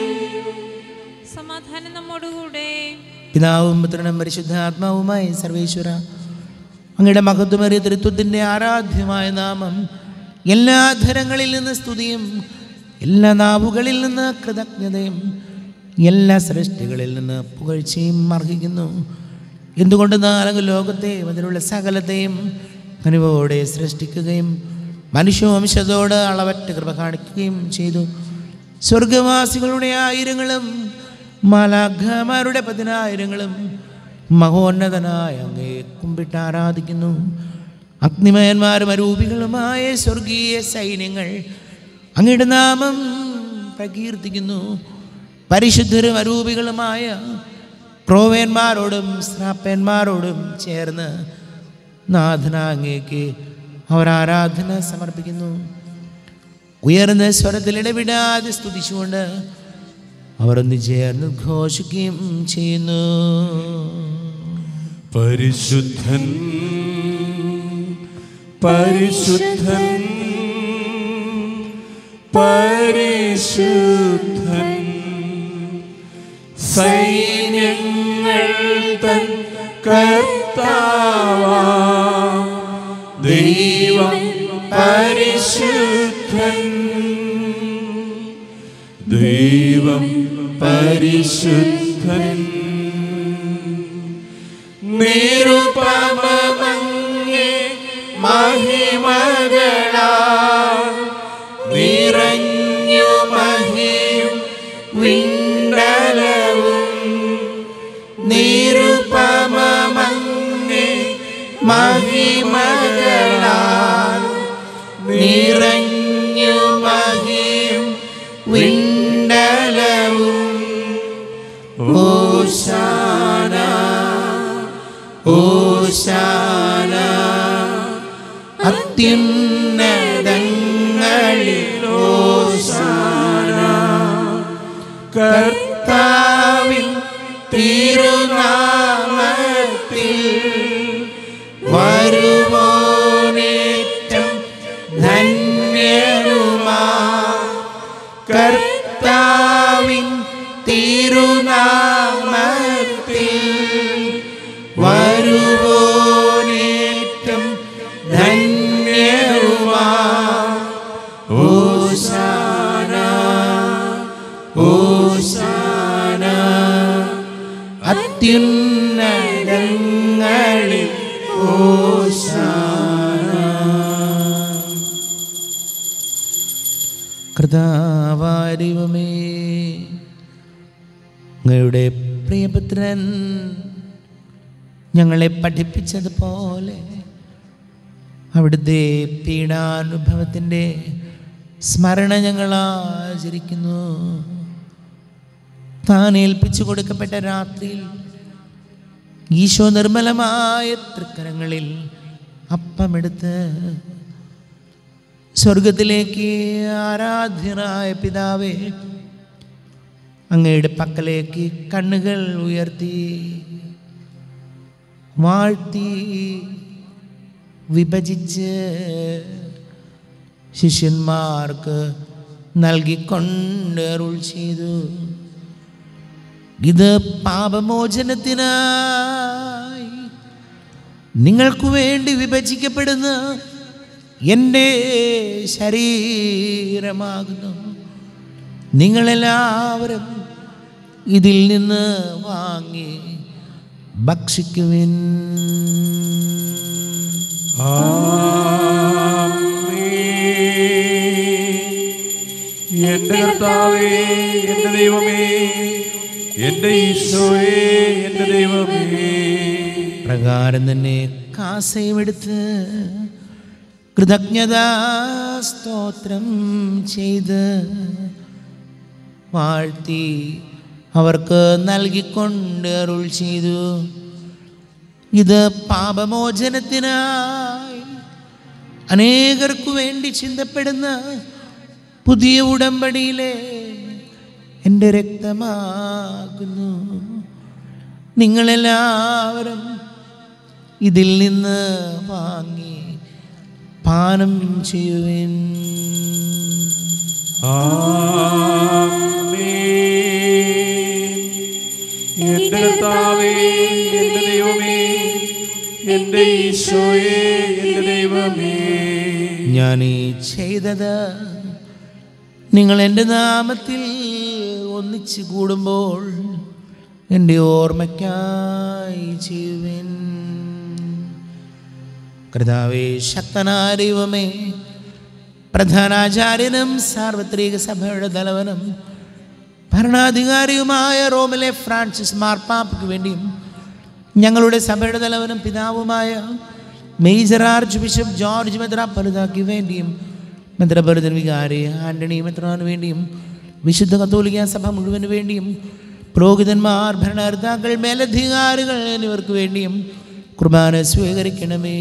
സമാധാനം നമ്മോടുകൂടെ പിതാവും പുത്രനും പരിശുദ്ധാത്മാവുമായി സർവേശ്വര അങ്ങയുടെ മഹത്വമേറിയ തൃത്വത്തിൻ്റെ ആരാധ്യമായ നാമം എല്ലാ ധരങ്ങളിൽ നിന്ന് സ്തുതിയും എല്ലാ നാവുകളിൽ നിന്ന് കൃതജ്ഞതയും എല്ലാ സൃഷ്ടികളിൽ നിന്ന് പുകഴ്ചയും അർഹിക്കുന്നു എന്തുകൊണ്ട് നാലങ്ങ് ലോകത്തെയും അതിലുള്ള സകലത്തെയും കനിവോടെ സൃഷ്ടിക്കുകയും മനുഷ്യവംശത്തോട് അളവറ്റ കൃപ കാണിക്കുകയും ചെയ്തു സ്വർഗവാസികളുടെ ആയിരങ്ങളും മാലാഖമാരുടെ പതിനായിരങ്ങളും മഹോന്നതനായ അങ്ങയെ കുമ്പിട്ട് ആരാധിക്കുന്നു അഗ്നിമയന്മാരും അരൂപികളുമായ സ്വർഗീയ സൈന്യങ്ങൾ അങ്ങയുടെ നാമം പ്രകീർത്തിക്കുന്നു പരിശുദ്ധരും അരൂപികളുമായ ക്രോവേന്മാരോടും ശ്രാപ്പന്മാരോടും ചേർന്ന് നാഥന അങ്ങേക്ക് അവർ ആരാധന സമർപ്പിക്കുന്നു ഉയർന്ന സ്വരത്തിൽ ഇടവിടാതെ സ്തുതിച്ചുകൊണ്ട് അവർ ഒന്ന് ചേർന്ന് ഘോഷിക്കുകയും ചെയ്യുന്നു പരിശുദ്ധൻ പരിശുദ്ധൻ പരിശുദ്ധൻ സൈന്യങ്ങൾ തൻ കർത്താവാ ദൈവം പരിശുദ്ധൻ ദൈവം പരിശുദ്ധൻ നിരുപമങ്ങേ മഹിമകളാ നിറഞ്ഞു മഹിയും വിണ്ടലവും നിരുപമങ്ങേ മഹിമകളാൽ നിറഞ്ഞു മഹിയും വിണ്ടലവും ഓശാന ഓശാന അത്യുന്നതങ്ങളിൽ ഓശാന കർത്താവിൻ തിരുനാമത്തിൽ വരുവോനേറ്റം ധന്യനുമാ കർത്താവിൻ തിരുനാമത്തിൽ വരുവോനേറ്റം ധന്യനുമാ ഓശാന ഓശാന അത്യുന്നതങ്ങളിൽ ഓശാന കൃതാവാരിവമേ അങ്ങയുടെ പ്രിയപുത്രൻ ഞങ്ങളെ പഠിപ്പിച്ചതുപോലെ അവിടുത്തെ പീഡാനുഭവത്തിൻ്റെ സ്മരണ ഞങ്ങൾ ആചരിക്കുന്നു താൻ ഏൽപ്പിച്ചു കൊടുക്കപ്പെട്ട രാത്രിയിൽ ഈശോ നിർമ്മലമായ തൃക്കരങ്ങളിൽ അപ്പമെടുത്ത് സ്വർഗത്തിലേക്ക് ആരാധ്യനായ പിതാവേ അങ്ങയുടെ പക്കലേക്ക് കണ്ണുകൾ ഉയർത്തി വാഴ്ത്തി വിഭജിച്ച് ശിഷ്യന്മാർക്ക് നൽകിക്കൊണ്ട് അരുൾ ചെയ്തു ഇത് പാപമോചനത്തിനായി നിങ്ങൾക്കു വേണ്ടി വിഭജിക്കപ്പെടുന്ന എൻ്റെ ശരീരമാകുന്നു നിങ്ങളെല്ലാവരും ഇതിൽ നിന്ന് വാങ്ങി ഭക്ഷിക്കുവിൻ എന്റെ കർത്താവേ എന്റെ ദൈവമേ എന്റെ ഈശോയേ എന്റെ ദൈവമേ പ്രകാരം തന്നെ കാസയും എടുത്ത് കൃതജ്ഞതാ സ്തോത്രം ചെയ്ത് വാഴ്ത്തി അവർക്ക് നൽകിക്കൊണ്ട് അരുൾ ചെയ്തു ഇത് പാപമോചനത്തിനായി അനേകർക്കു വേണ്ടി ചിന്തപ്പെടുന്ന പുതിയ ഉടമ്പടിയിലെ എൻ്റെ രക്തമാകുന്നു നിങ്ങളെല്ലാവരും ഇതിൽ നിന്ന് വാങ്ങി പാനം ചെയ്യുവിൻ എന്റെ കർത്താവേ എന്റെ ദൈവമേ എന്റെ ഈശോയേ എന്റെ ദൈവമേ ഞാൻ ഈ ചെയ്തത് നിങ്ങൾ എൻ്റെ നാമത്തിൽ ഒന്നിച്ച് കൂടുമ്പോൾ എൻ്റെ ഓർമ്മയ്ക്കായി ചെയ്യുവിൻ കർത്താവേ ശക്തനായ ദൈവമേ പ്രധാനാചാര്യനും സാർവത്രിക സഭയുടെ തലവനും ഭരണാധികാരിയുമായ റോമിലെ ഫ്രാൻസിസ് മാർപ്പാപ്പയ്ക്ക് വേണ്ടിയും ഞങ്ങളുടെ സഭയുടെ തലവനും പിതാവുമായ മേജർ ആർച്ച് ബിഷപ്പ് ജോർജ് മെത്രാപ്പലുതാക്ക് വേണ്ടിയും മെത്രാപരിതൻ വികാരി ആന്റണി മെത്രാന് വേണ്ടിയും വിശുദ്ധ കത്തോലിക്ക സഭ മുഴുവന് വേണ്ടിയും പുരോഹിതന്മാർ ഭരണകർത്താക്കൾ മേലധികാരികൾ എന്നിവർക്ക് വേണ്ടിയും കുർബാന സ്വീകരിക്കണമേ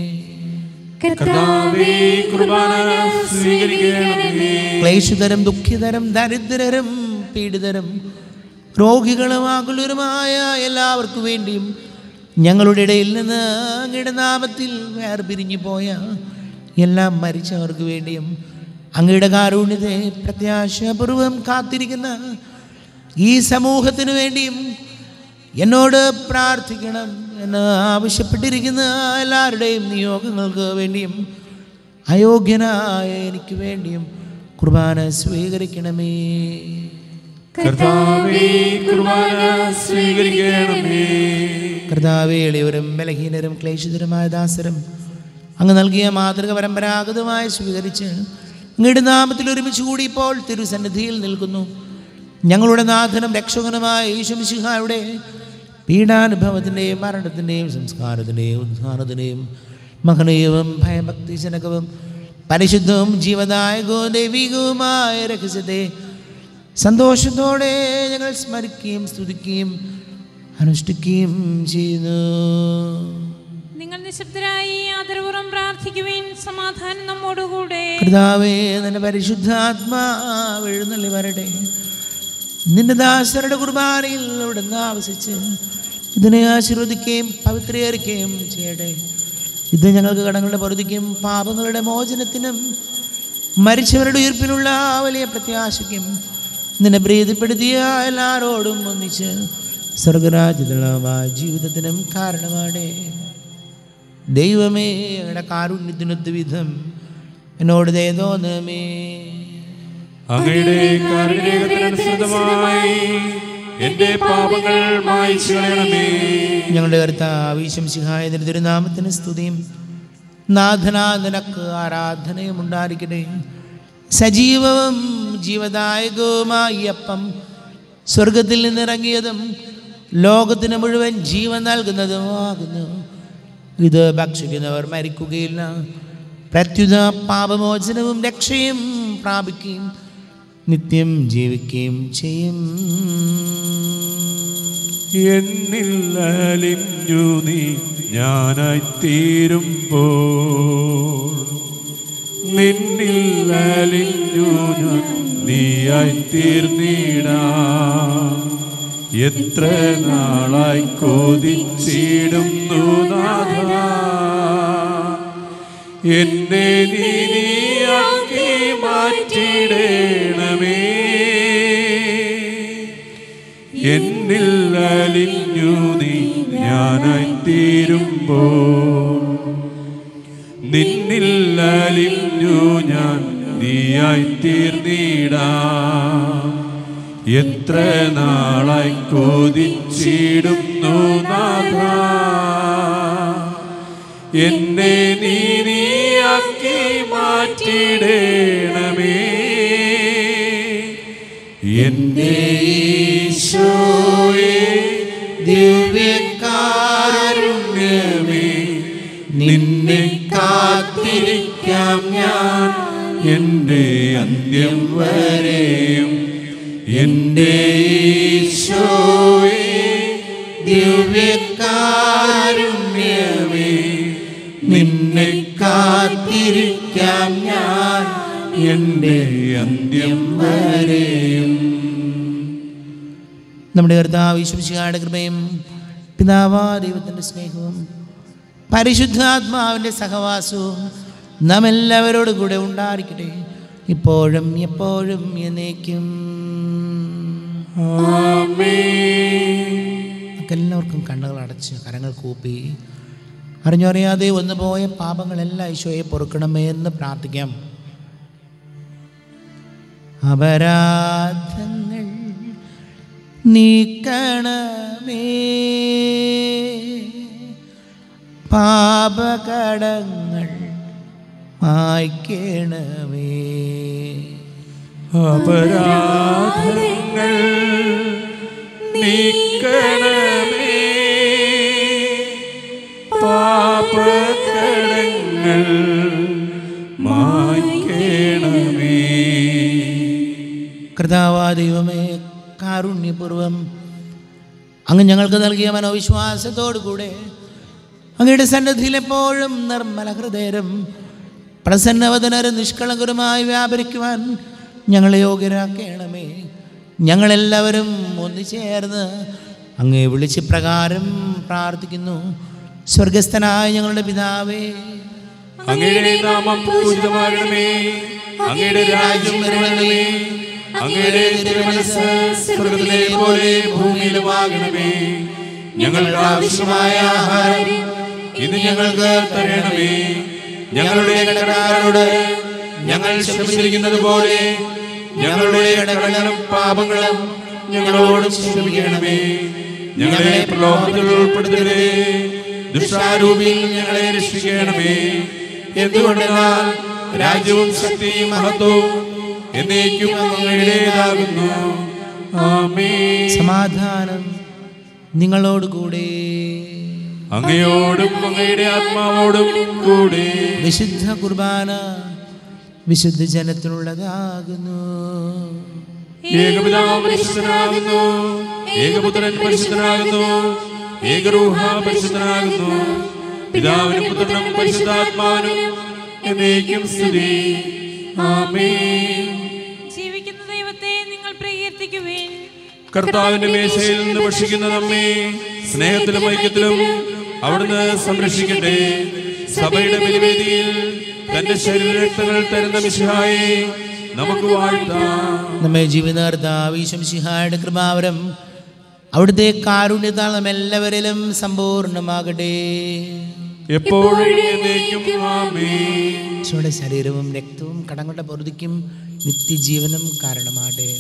കർത്താവേ കുർബാന സ്വീകരിക്കണമേ ക്ലേശിതരും ദുഃഖിതരും ദരിദ്രരും പീഡിതരും രോഗികളും ആകുലരുമായ എല്ലാവർക്കും വേണ്ടിയും ഞങ്ങളുടെ ഇടയിൽ നിന്ന് അങ്ങയുടെ നാമത്തിൽ വേർപിരിഞ്ഞു പോയ എല്ലാം മരിച്ചവർക്ക് വേണ്ടിയും അങ്ങയുടെ കാരുണ്യത്തെ പ്രത്യാശപൂർവം കാത്തിരിക്കുന്ന ഈ സമൂഹത്തിനു വേണ്ടിയും എന്നോട് പ്രാർത്ഥിക്കണം എന്ന് ആവശ്യപ്പെട്ടിരിക്കുന്ന എല്ലാവരുടെയും നിയോഗങ്ങൾക്ക് വേണ്ടിയും അയോഗ്യനായ എനിക്ക് വേണ്ടിയും കുർബാന സ്വീകരിക്കണമേ കർത്താവേ കുർബാന സ്വീകരിക്കണമേ കർത്താവേ എളിയവരും ബലഹീനരും ക്ലേശിതരുമായ ദാസരും അങ്ങ് നൽകിയ മാതൃക പരമ്പരാഗതമായി സ്വീകരിച്ച് അങ്ങയുടെ നാമത്തിൽ ഒരുമിച്ച് കൂടി ഇപ്പോൾ തിരുസന്നിധിയിൽ നിൽക്കുന്നു ഞങ്ങളുടെ നാഥനും രക്ഷകനുമായ യേശുമിശിഹായുടെ പീഡാനുഭവത്തിൻ്റെയും മരണത്തിൻ്റെയും സംസ്കാരത്തിൻ്റെയും ഉദ്ധാനത്തിൻ്റെയും മഹനീയവും ഭയഭക്തിജനകവും പരിശുദ്ധവും ജീവദായകവും ദൈവികവുമായ രഹസ്യത്തെ സന്തോഷത്തോടെ ഞങ്ങൾ സ്മരിക്കുകയും സ്തുതിക്കുകയും അനുഷ്ഠിക്കുകയും ചെയ്യുന്നു നിങ്ങൾ നിശബ്ദരായി ആദരപൂർവ്വം പ്രാർത്ഥിക്കുവിൻ സമാധാനം നമ്മോടുകൂടെ കർത്താവേ നിന്റെ പരിശുദ്ധാത്മാവ് എഴുന്നള്ളി വരട്ടെ നിന്റെ ദാസരുടെ കുർബാനയിൽ ഇവിടുന്ന് ആവസിച്ച് ഇതിനെ ആശീർവദിക്കുകയും പവിത്രീകരിക്കുകയും ചെയ്യട്ടെ ഇത് ഞങ്ങൾക്ക് കടങ്ങളുടെ പൊറുതിക്കും പാപങ്ങളുടെ മോചനത്തിനും മരിച്ചവരുടെ ഉയർപ്പിലുള്ള വലിയ പ്രത്യാശയ്ക്കും നിന്നെ പ്രീതിപ്പെടുത്തിയ എല്ലാവരോടും ഒന്നിച്ച് സ്വർഗരാജ്യത്തിലുള്ള ജീവിതത്തിനും കാരണമാണ് ദൈവമേ ഞങ്ങളുടെ കാരുണ്യത്തിനൊത്തു വിധം എന്നോട് ദയ തോന്നമേ അങ്ങയുടെ കാരുണ്യത്തിനനുസൃതമായി എന്റെ പാപങ്ങൾ മായ്ച്ചു കളയണമേ ഞങ്ങളുടെ കർത്താവീശം സിഹായതിന് തിരുനാമത്തിന് സ്തുതിയും നാഥനാ നിനക്ക് ആരാധനയും ഉണ്ടായിരിക്കട്ടെ സജീവവും ജീവദായകവുമായി അപ്പം സ്വർഗത്തിൽ നിന്നിറങ്ങിയതും ലോകത്തിന് മുഴുവൻ ജീവൻ നൽകുന്നതുമാകുന്നു ഇത് ഭക്ഷിക്കുന്നവർ മരിക്കുകയില്ല പ്രത്യുത പാപമോചനവും രക്ഷയും പ്രാപിക്കുകയും നിത്യം ജീവിക്കുകയും ചെയ്യും എന്നിൽ അലിഞ്ഞു നീ ഞാനായി തീരുമ്പോൾ നിന്നിൽ അലിഞ്ഞു ഞാൻ നീയായി തീർന്നിടാ എത്ര നാളായി കൊതിച്ചിടുന്നു നാഥ എന്നെ നീയാക്കി മാറ്റിടേണമേ എന്നിൽ അലിഞ്ഞു നീ ഞാനായി തീരുമ്പോ നിന്നിൽ അലിഞ്ഞു ഞാൻ നീയായി തീർന്നിടാ എത്ര നാളായി കൊതിച്ചിടുന്നു നാഥ എന്നെ നീ നീയാക്കി മാറ്റിടേണമേ എന്റെ ഈശോയെ ദിവ്യകാരുണ്യമേ നിന്നെ കാത്തിരിക്കാം ഞാൻ എൻ്റെ അന്ത്യം വരെയും എൻ്റെ ഈശോയെ ദിവ്യകാരുണ്യമേ നിന്നെ കാത്തിരിക്കാം ഞാൻ എൻ്റെ അന്ത്യം വരെയും നമ്മുടെ കർത്താവ് വിശ്വസിക്കാട് കൃപയും പിതാവാ ദൈവത്തിൻ്റെ സ്നേഹവും പരിശുദ്ധാത്മാവിൻ്റെ സഹവാസവും നാം എല്ലാവരോടും കൂടെ ഉണ്ടായിരിക്കട്ടെ ഇപ്പോഴും എപ്പോഴും എന്നേക്കും നമുക്ക് എല്ലാവർക്കും കണ്ണുകൾ അടച്ച് കരങ്ങൾ കൂപ്പി അറിഞ്ഞറിയാതെ വന്നു പോയ പാപങ്ങളെല്ലാം ഈശോയെ പൊറുക്കണമേ എന്ന് പ്രാർത്ഥിക്കാം അപരാധങ്ങൾ നീക്കണമേ പാപകടങ്ങൾ മായ്ക്കണമേ അപരാധങ്ങൾ നീക്കണമേ പാപകടങ്ങൾ മായ്ക്കണമേ കർത്താവാ ദൈവമേ കാരുണ്യപൂർവം അങ്ങ് ഞങ്ങൾക്ക് നൽകിയ മനോവിശ്വാസത്തോടു കൂടെ അങ്ങയുടെ സന്നിധിയിൽ എപ്പോഴും നിർമ്മല ഹൃദയരും പ്രസന്നവദനരും നിഷ്കളങ്കരുമായി വ്യാപരിക്കുവാൻ ഞങ്ങളെ യോഗ്യരാക്കണമേ ഞങ്ങളെല്ലാവരും ഒന്നുചേർന്ന് അങ്ങേ വിളിച്ച് പ്രകാരം പ്രാർത്ഥിക്കുന്നു സ്വർഗസ്ഥനായ ഞങ്ങളുടെ പിതാവേ അങ്ങയുടെ നാമം പൂജിതമാകണമേ അങ്ങയുടെ രാജ്യം വരണമേ അങ്ങയുടെ തിരുമനസ് സ്വർഗത്തിലെ പോലെ ഭൂമിയിലുമാകണമേ ഞങ്ങൾക്ക് ആവശ്യമായ ആഹാരം ഇന്ന് ഞങ്ങൾക്ക് തരണമേ ഞങ്ങളുടെ കടക്കാരോട് ഞങ്ങൾ ക്ഷമിച്ചിരിക്കുന്നത് പോലെ ഞങ്ങളുടെ കടകളും പാപങ്ങളും ഞങ്ങളോട് ക്ഷമിക്കണമേ ഞങ്ങളെ പ്രലോഭത്തിൽ ഉൾപ്പെടുത്തരുതേ ദുഷ്ടാരൂപിയിൽ ഞങ്ങളെ രക്ഷിക്കണമേ എന്തുകൊണ്ടെന്നാൽ രാജ്യവും ശക്തിയും മഹത്വവും എന്നേക്കും അങ്ങയുടേതാകുന്നു ആമേ സമാധാനം നിങ്ങളോടുകൂടെ അങ്ങയോടും അങ്ങയുടെ ആത്മാവോടും കൂടെ വിശുദ്ധ കുർബാന വിശുദ്ധ ജനത്തിനുള്ളതാകുന്നു ഏകപിതാവ് പരിശുദ്ധനാകുന്നു ഏകപുത്രൻ പരിശുദ്ധനാകുന്നു ഏകരൂഹ പരിശുദ്ധനാകുന്നു പിതാവിനും പുത്രനും പരിശുദ്ധാത്മാവിനും എന്നേക്കും സ്തുതി ആമേൻ ജീവിക്കുന്ന ദൈവത്തെ നിങ്ങൾ പ്രകീർത്തിക്കുവേൻ കർത്താവിന്റെ മേശയിൽ നിന്ന് ഭക്ഷിക്കുന്ന നമ്മെ സ്നേഹത്തിലും ഐക്യത്തിലും അവിടുന്ന് സംരക്ഷിക്കട്ടെ സഭയുടെ ബലിവേദിയിൽ തന്റെ ശരീരരക്തങ്ങൾ തരുന്ന മിശിഹായെ നമുക്ക് വാഴ്ത്താം നമ്മെ ജീവിതാർത്ഥാവീശം ശിഹായുടെ കൃപാവരം അവിടുത്തെ കാരുണ്യത്താൽ നാം എല്ലാവരിലും സമ്പൂർണ്ണമാകട്ടെ എപ്പോഴും എന്നേക്കും ആമേൻ ഈശോയുടെ ശരീരവും രക്തവും കടങ്ങളുടെ പൊറുതിക്കും നിത്യജീവനും കാരണമാകട്ടെ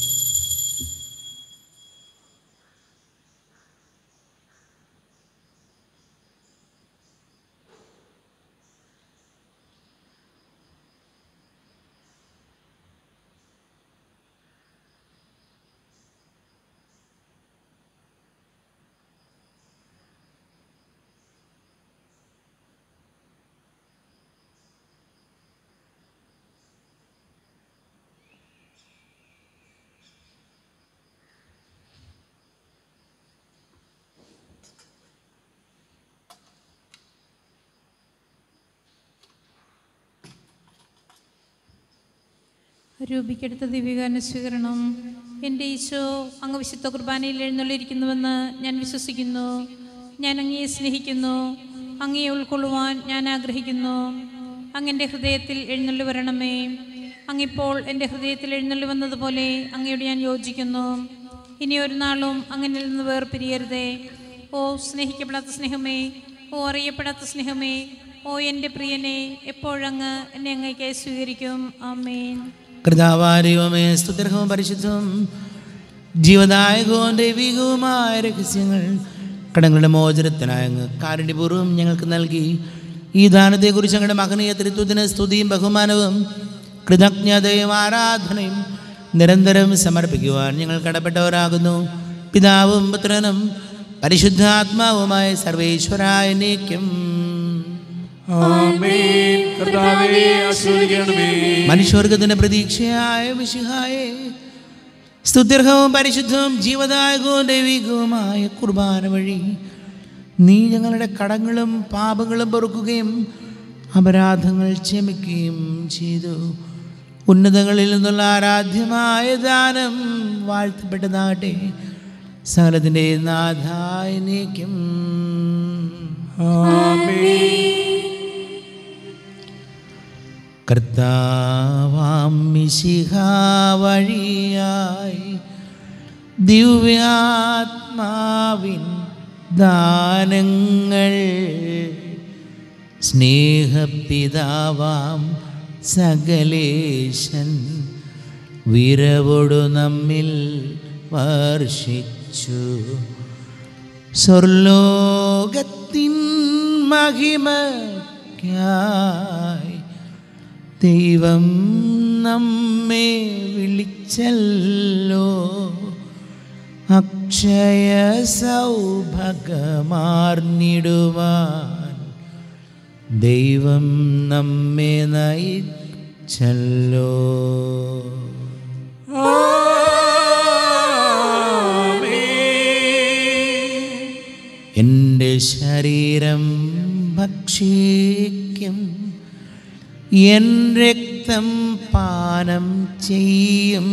രൂപിക്കെടുത്ത ദിവ്യകാരന സ്വീകരണം എൻ്റെ ഈശോ അങ്ങ് വിശുദ്ധ കുർബാനയിൽ എഴുന്നള്ളിയിരിക്കുന്നുവെന്ന് ഞാൻ വിശ്വസിക്കുന്നു ഞാൻ അങ്ങയെ സ്നേഹിക്കുന്നു അങ്ങയെ ഉൾക്കൊള്ളുവാൻ ഞാൻ ആഗ്രഹിക്കുന്നു അങ്ങെൻ്റെ ഹൃദയത്തിൽ എഴുന്നള്ളി വരണമേ അങ്ങിപ്പോൾ എൻ്റെ ഹൃദയത്തിൽ എഴുന്നള്ളി വന്നതുപോലെ അങ്ങയോട് ഞാൻ യോജിക്കുന്നു ഇനി ഒരു നാളും അങ്ങനെ നിന്ന് വേർപിരിയരുതേ ഓ സ്നേഹിക്കപ്പെടാത്ത സ്നേഹമേ ഓ അറിയപ്പെടാത്ത സ്നേഹമേ ഓ എൻ്റെ പ്രിയനെ എപ്പോഴങ്ങ് എന്നെ അങ്ങേക്ക് സ്വീകരിക്കും ആമേൻ കൃതാവാരിവമേ സ്തുതിർഹവും പരിശുദ്ധവും ജീവദായകവും ദൈവികവുമായ രഹസ്യങ്ങൾ കടങ്ങളുടെ മോചനത്തിനായ അങ്ങ് കാരുണ്യപൂർവ്വം ഞങ്ങൾക്ക് നൽകി ഈ ദാനത്തെക്കുറിച്ച് ഞങ്ങളുടെ മകനീയ തൃത്വത്തിന് സ്തുതിയും ബഹുമാനവും കൃതജ്ഞതയും ആരാധനയും നിരന്തരം സമർപ്പിക്കുവാൻ ഞങ്ങൾ കടപ്പെട്ടവരാകുന്നു പിതാവും പുത്രനും പരിശുദ്ധാത്മാവുമായ സർവേശ്വരായ നീക്കും ആമേൻ കർത്താവേ ആശ്രയിക്കണമേ മനുഷ്യവർഗത്തിന്റെ പ്രതീക്ഷയായ വിശുഹായെ സ്തുത്യർഹവും പരിശുദ്ധവും ജീവദായകവും ദൈവികവുമായ കുർബാന വഴി നീ ഞങ്ങളുടെ കടങ്ങളും പാപങ്ങളും പൊറുക്കുകയും അപരാധങ്ങൾ ക്ഷമിക്കുകയും ചെയ്തു ഉന്നതങ്ങളിൽ നിന്നുള്ള ആരാധ്യമായ ദാനം വാഴ്ത്തപ്പെട്ടതാകട്ടെ സകലത്തിൻ്റെ നാഥായനേക്കും കർത്താവാം മിശിഹ വഴിയായി ദിവ്യാത്മാവിൻ ദാനങ്ങൾ സ്നേഹപിതാവാം സകലേശൻ വിരവൊടു നമ്മിൽ വർഷിച്ചു സ്വർലോകത്തിൻ മഹിമയ്ക്കായി ദൈവം നമ്മെ വിളിച്ചല്ലോ അക്ഷയ സൗഭഗമാർന്നിടുവാൻ ദൈവം നമ്മെ നയിച്ചല്ലോ എൻ്റെ ശരീരം ഭക്ഷിക്കും എൻ രക്തം പാനം ചെയ്യും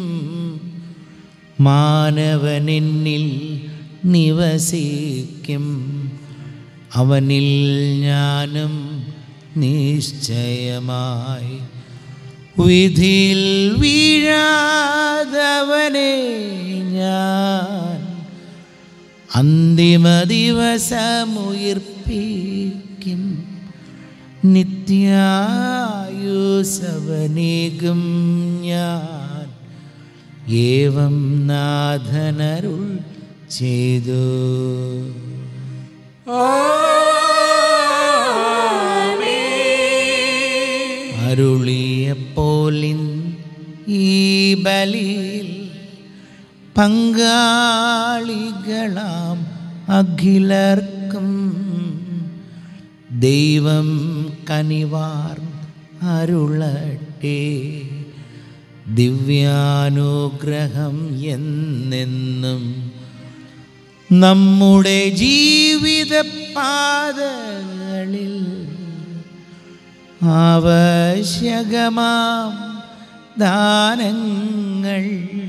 മാനവനെന്നിൽ നിവസിക്കും അവനിൽ ഞാനും നിശ്ചയമായി വിധിയിൽ വീഴാതവനെ ഞാൻ അന്തിമ ദിവസമുയർപ്പിക്കും നിത്യായുസവനേകും ഞാൻ ഏവം നാഥനരുൾ ചെയ്തു അരുളിയപ്പോലിൻ ഈ ബലിയിൽ പങ്കാളികളാം അഖിലർക്കും ദൈവം കനിവാർ അരുളട്ടെ ദിവ്യാനുഗ്രഹം എന്നെന്നും നമ്മുടെ ജീവിത പാതകളിൽ ആവശ്യകമാം ദാനങ്ങൾ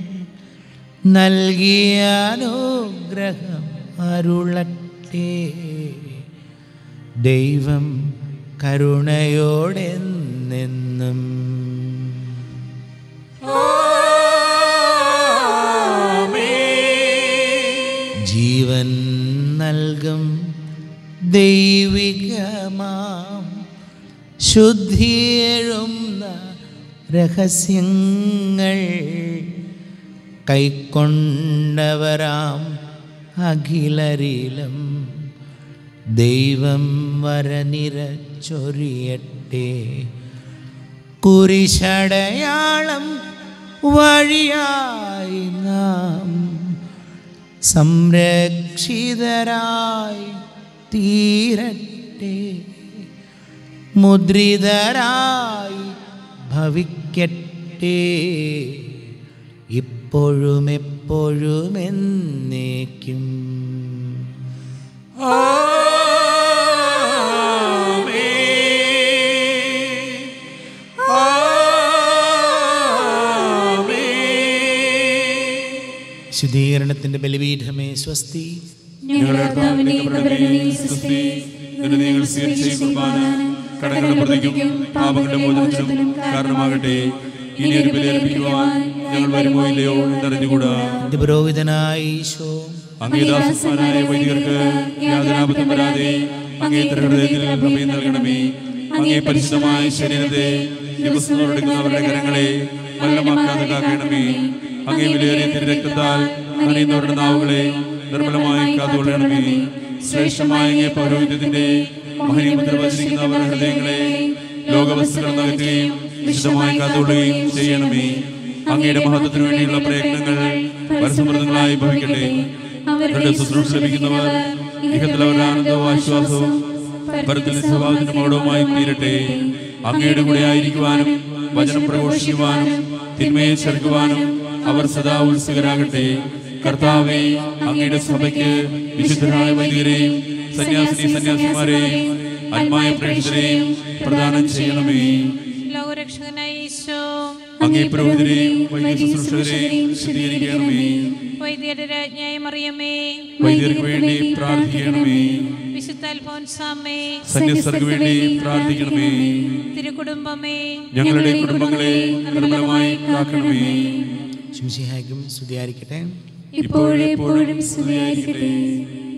നൽകിയ അനുഗ്രഹം അരുളട്ടെ ദൈവം കരുണയോടെ നിന്നും ജീവൻ നൽകും ദൈവികമാം ശുദ്ധിയേഴുന്ന രഹസ്യങ്ങൾ കൈക്കൊണ്ടവരാം അഖിലരിലും ദൈവം വരനിര ചൊരിയട്ടെ കുരിശടയാളം വഴിയായി നാം സംരക്ഷിതരായി തീരട്ടെ മുദ്രിതരായി ഭവിക്കട്ടെ ഇപ്പോഴും എപ്പോഴും എന്നേക്കും ശുദ്ധീകരണത്തിന്റെ ബലിപീഠമേ സ്വസ്തി ഞങ്ങളുടെ കർത്താവിന്റെ കബറിടമേ, സ്തുതി. നിന്നെ നിങ്ങൾ സ്വീകരിച്ച ഈ കുർബാന കടങ്ങളുടെ പ്രതിക്കും പാപങ്ങളുടെ മോചനത്തിനും കാരണമാകട്ടെ ഇനി ഒരു ബലി അർപ്പിക്കുവാൻ ഞങ്ങൾ വരുമോ ഇല്ലയോ എന്നറിഞ്ഞുകൂടാ നിന്റെ പുരോഹിതനായ ഈശോ അങ്ങേ ദാസന്മാരായ വൈദികർക്ക് യാതൊരാപത്തും വരാതെ അങ്ങേ ഹൃദയത്തിൽ കൃപയും നൽകണമേ അങ്ങേ പരിശുദ്ധമായ ശരീരത്തെ ദിവസങ്ങളെടുക്കുന്നവരുടെ കരങ്ങളെ മല്ലമാക്കാതെ കാക്കണമേ അങ്ങേ വിലയേറിയ തിരുരക്തത്താൽ നനയുന്നവരുടെ നാവുകളെ നിർമ്മലമായി കാത്തുകൊള്ളണമേ ശ്രേഷ്ഠമായ അങ്ങേ പൗരോഹിത്യത്തിന്റെ മഹനീമുദ്ര വച്ചിരിക്കുന്ന അവരുടെ ഹൃദയങ്ങളെ ലോകവസ്തുക്കൾ നകറ്റുകയും വിശുദ്ധമായി കാത്തുകൊള്ളുകയും ചെയ്യണമേ അങ്ങയുടെ മഹത്വത്തിനു വേണ്ടിയുള്ള പ്രയത്നങ്ങൾ വരസമൃദ്ധങ്ങളായി ഭവിക്കട്ടെ അവരുടെ ശുശ്രൂഷ ലഭിക്കുന്നവർ ഇഹത്തിൽ അവരുടെ ആനന്ദവും ആശ്വാസവും പരത്തിൽ സ്വഭാവത്തിന്റെ മൗഢവുമായി തീരട്ടെ അങ്ങയുടെ കൂടെ ആയിരിക്കുവാനും വചനം പ്രഘോഷിക്കുവാനും തിന്മയെ ചെറുക്കുവാനും അവർ സദാ ഉത്സുകരാകട്ടെ കർത്താവെ അങ്ങയുടെ സഭയ്ക്ക് വിശുദ്ധരായ വൈദികരെയും സന്യാസിനി സന്യാസിമാരെയും ആത്മായ പ്രേക്ഷിതരെയും പ്രദാനം ചെയ്യണമേ ലോകരക്ഷകനായ ഈശോ അങ്ങേ പുരോഹിതരെയും വൈദ്യ ശുശ്രൂഷകരെയും ശുദ്ധീകരിക്കണമേ വൈദ്യരുടെ രാജ്ഞായ മറിയമേ വൈദ്യർക്ക് വേണ്ടി പ്രാർത്ഥിക്കണമേ വിശുദ്ധ അൽഫോൻസാമേ സന്യസ്തർക്ക് വേണ്ടി പ്രാർത്ഥിക്കണമേ തിരുക്കുടുംബമേ ഞങ്ങളുടെ കുടുംബങ്ങളെ നിർമ്മലമായി കാക്കണമേ ശംസിഹായ്ക്കും സ്തുതിയായിരിക്കട്ടെ ഇപ്പോഴെപ്പോഴും സ്തുതിയായിരിക്കട്ടെ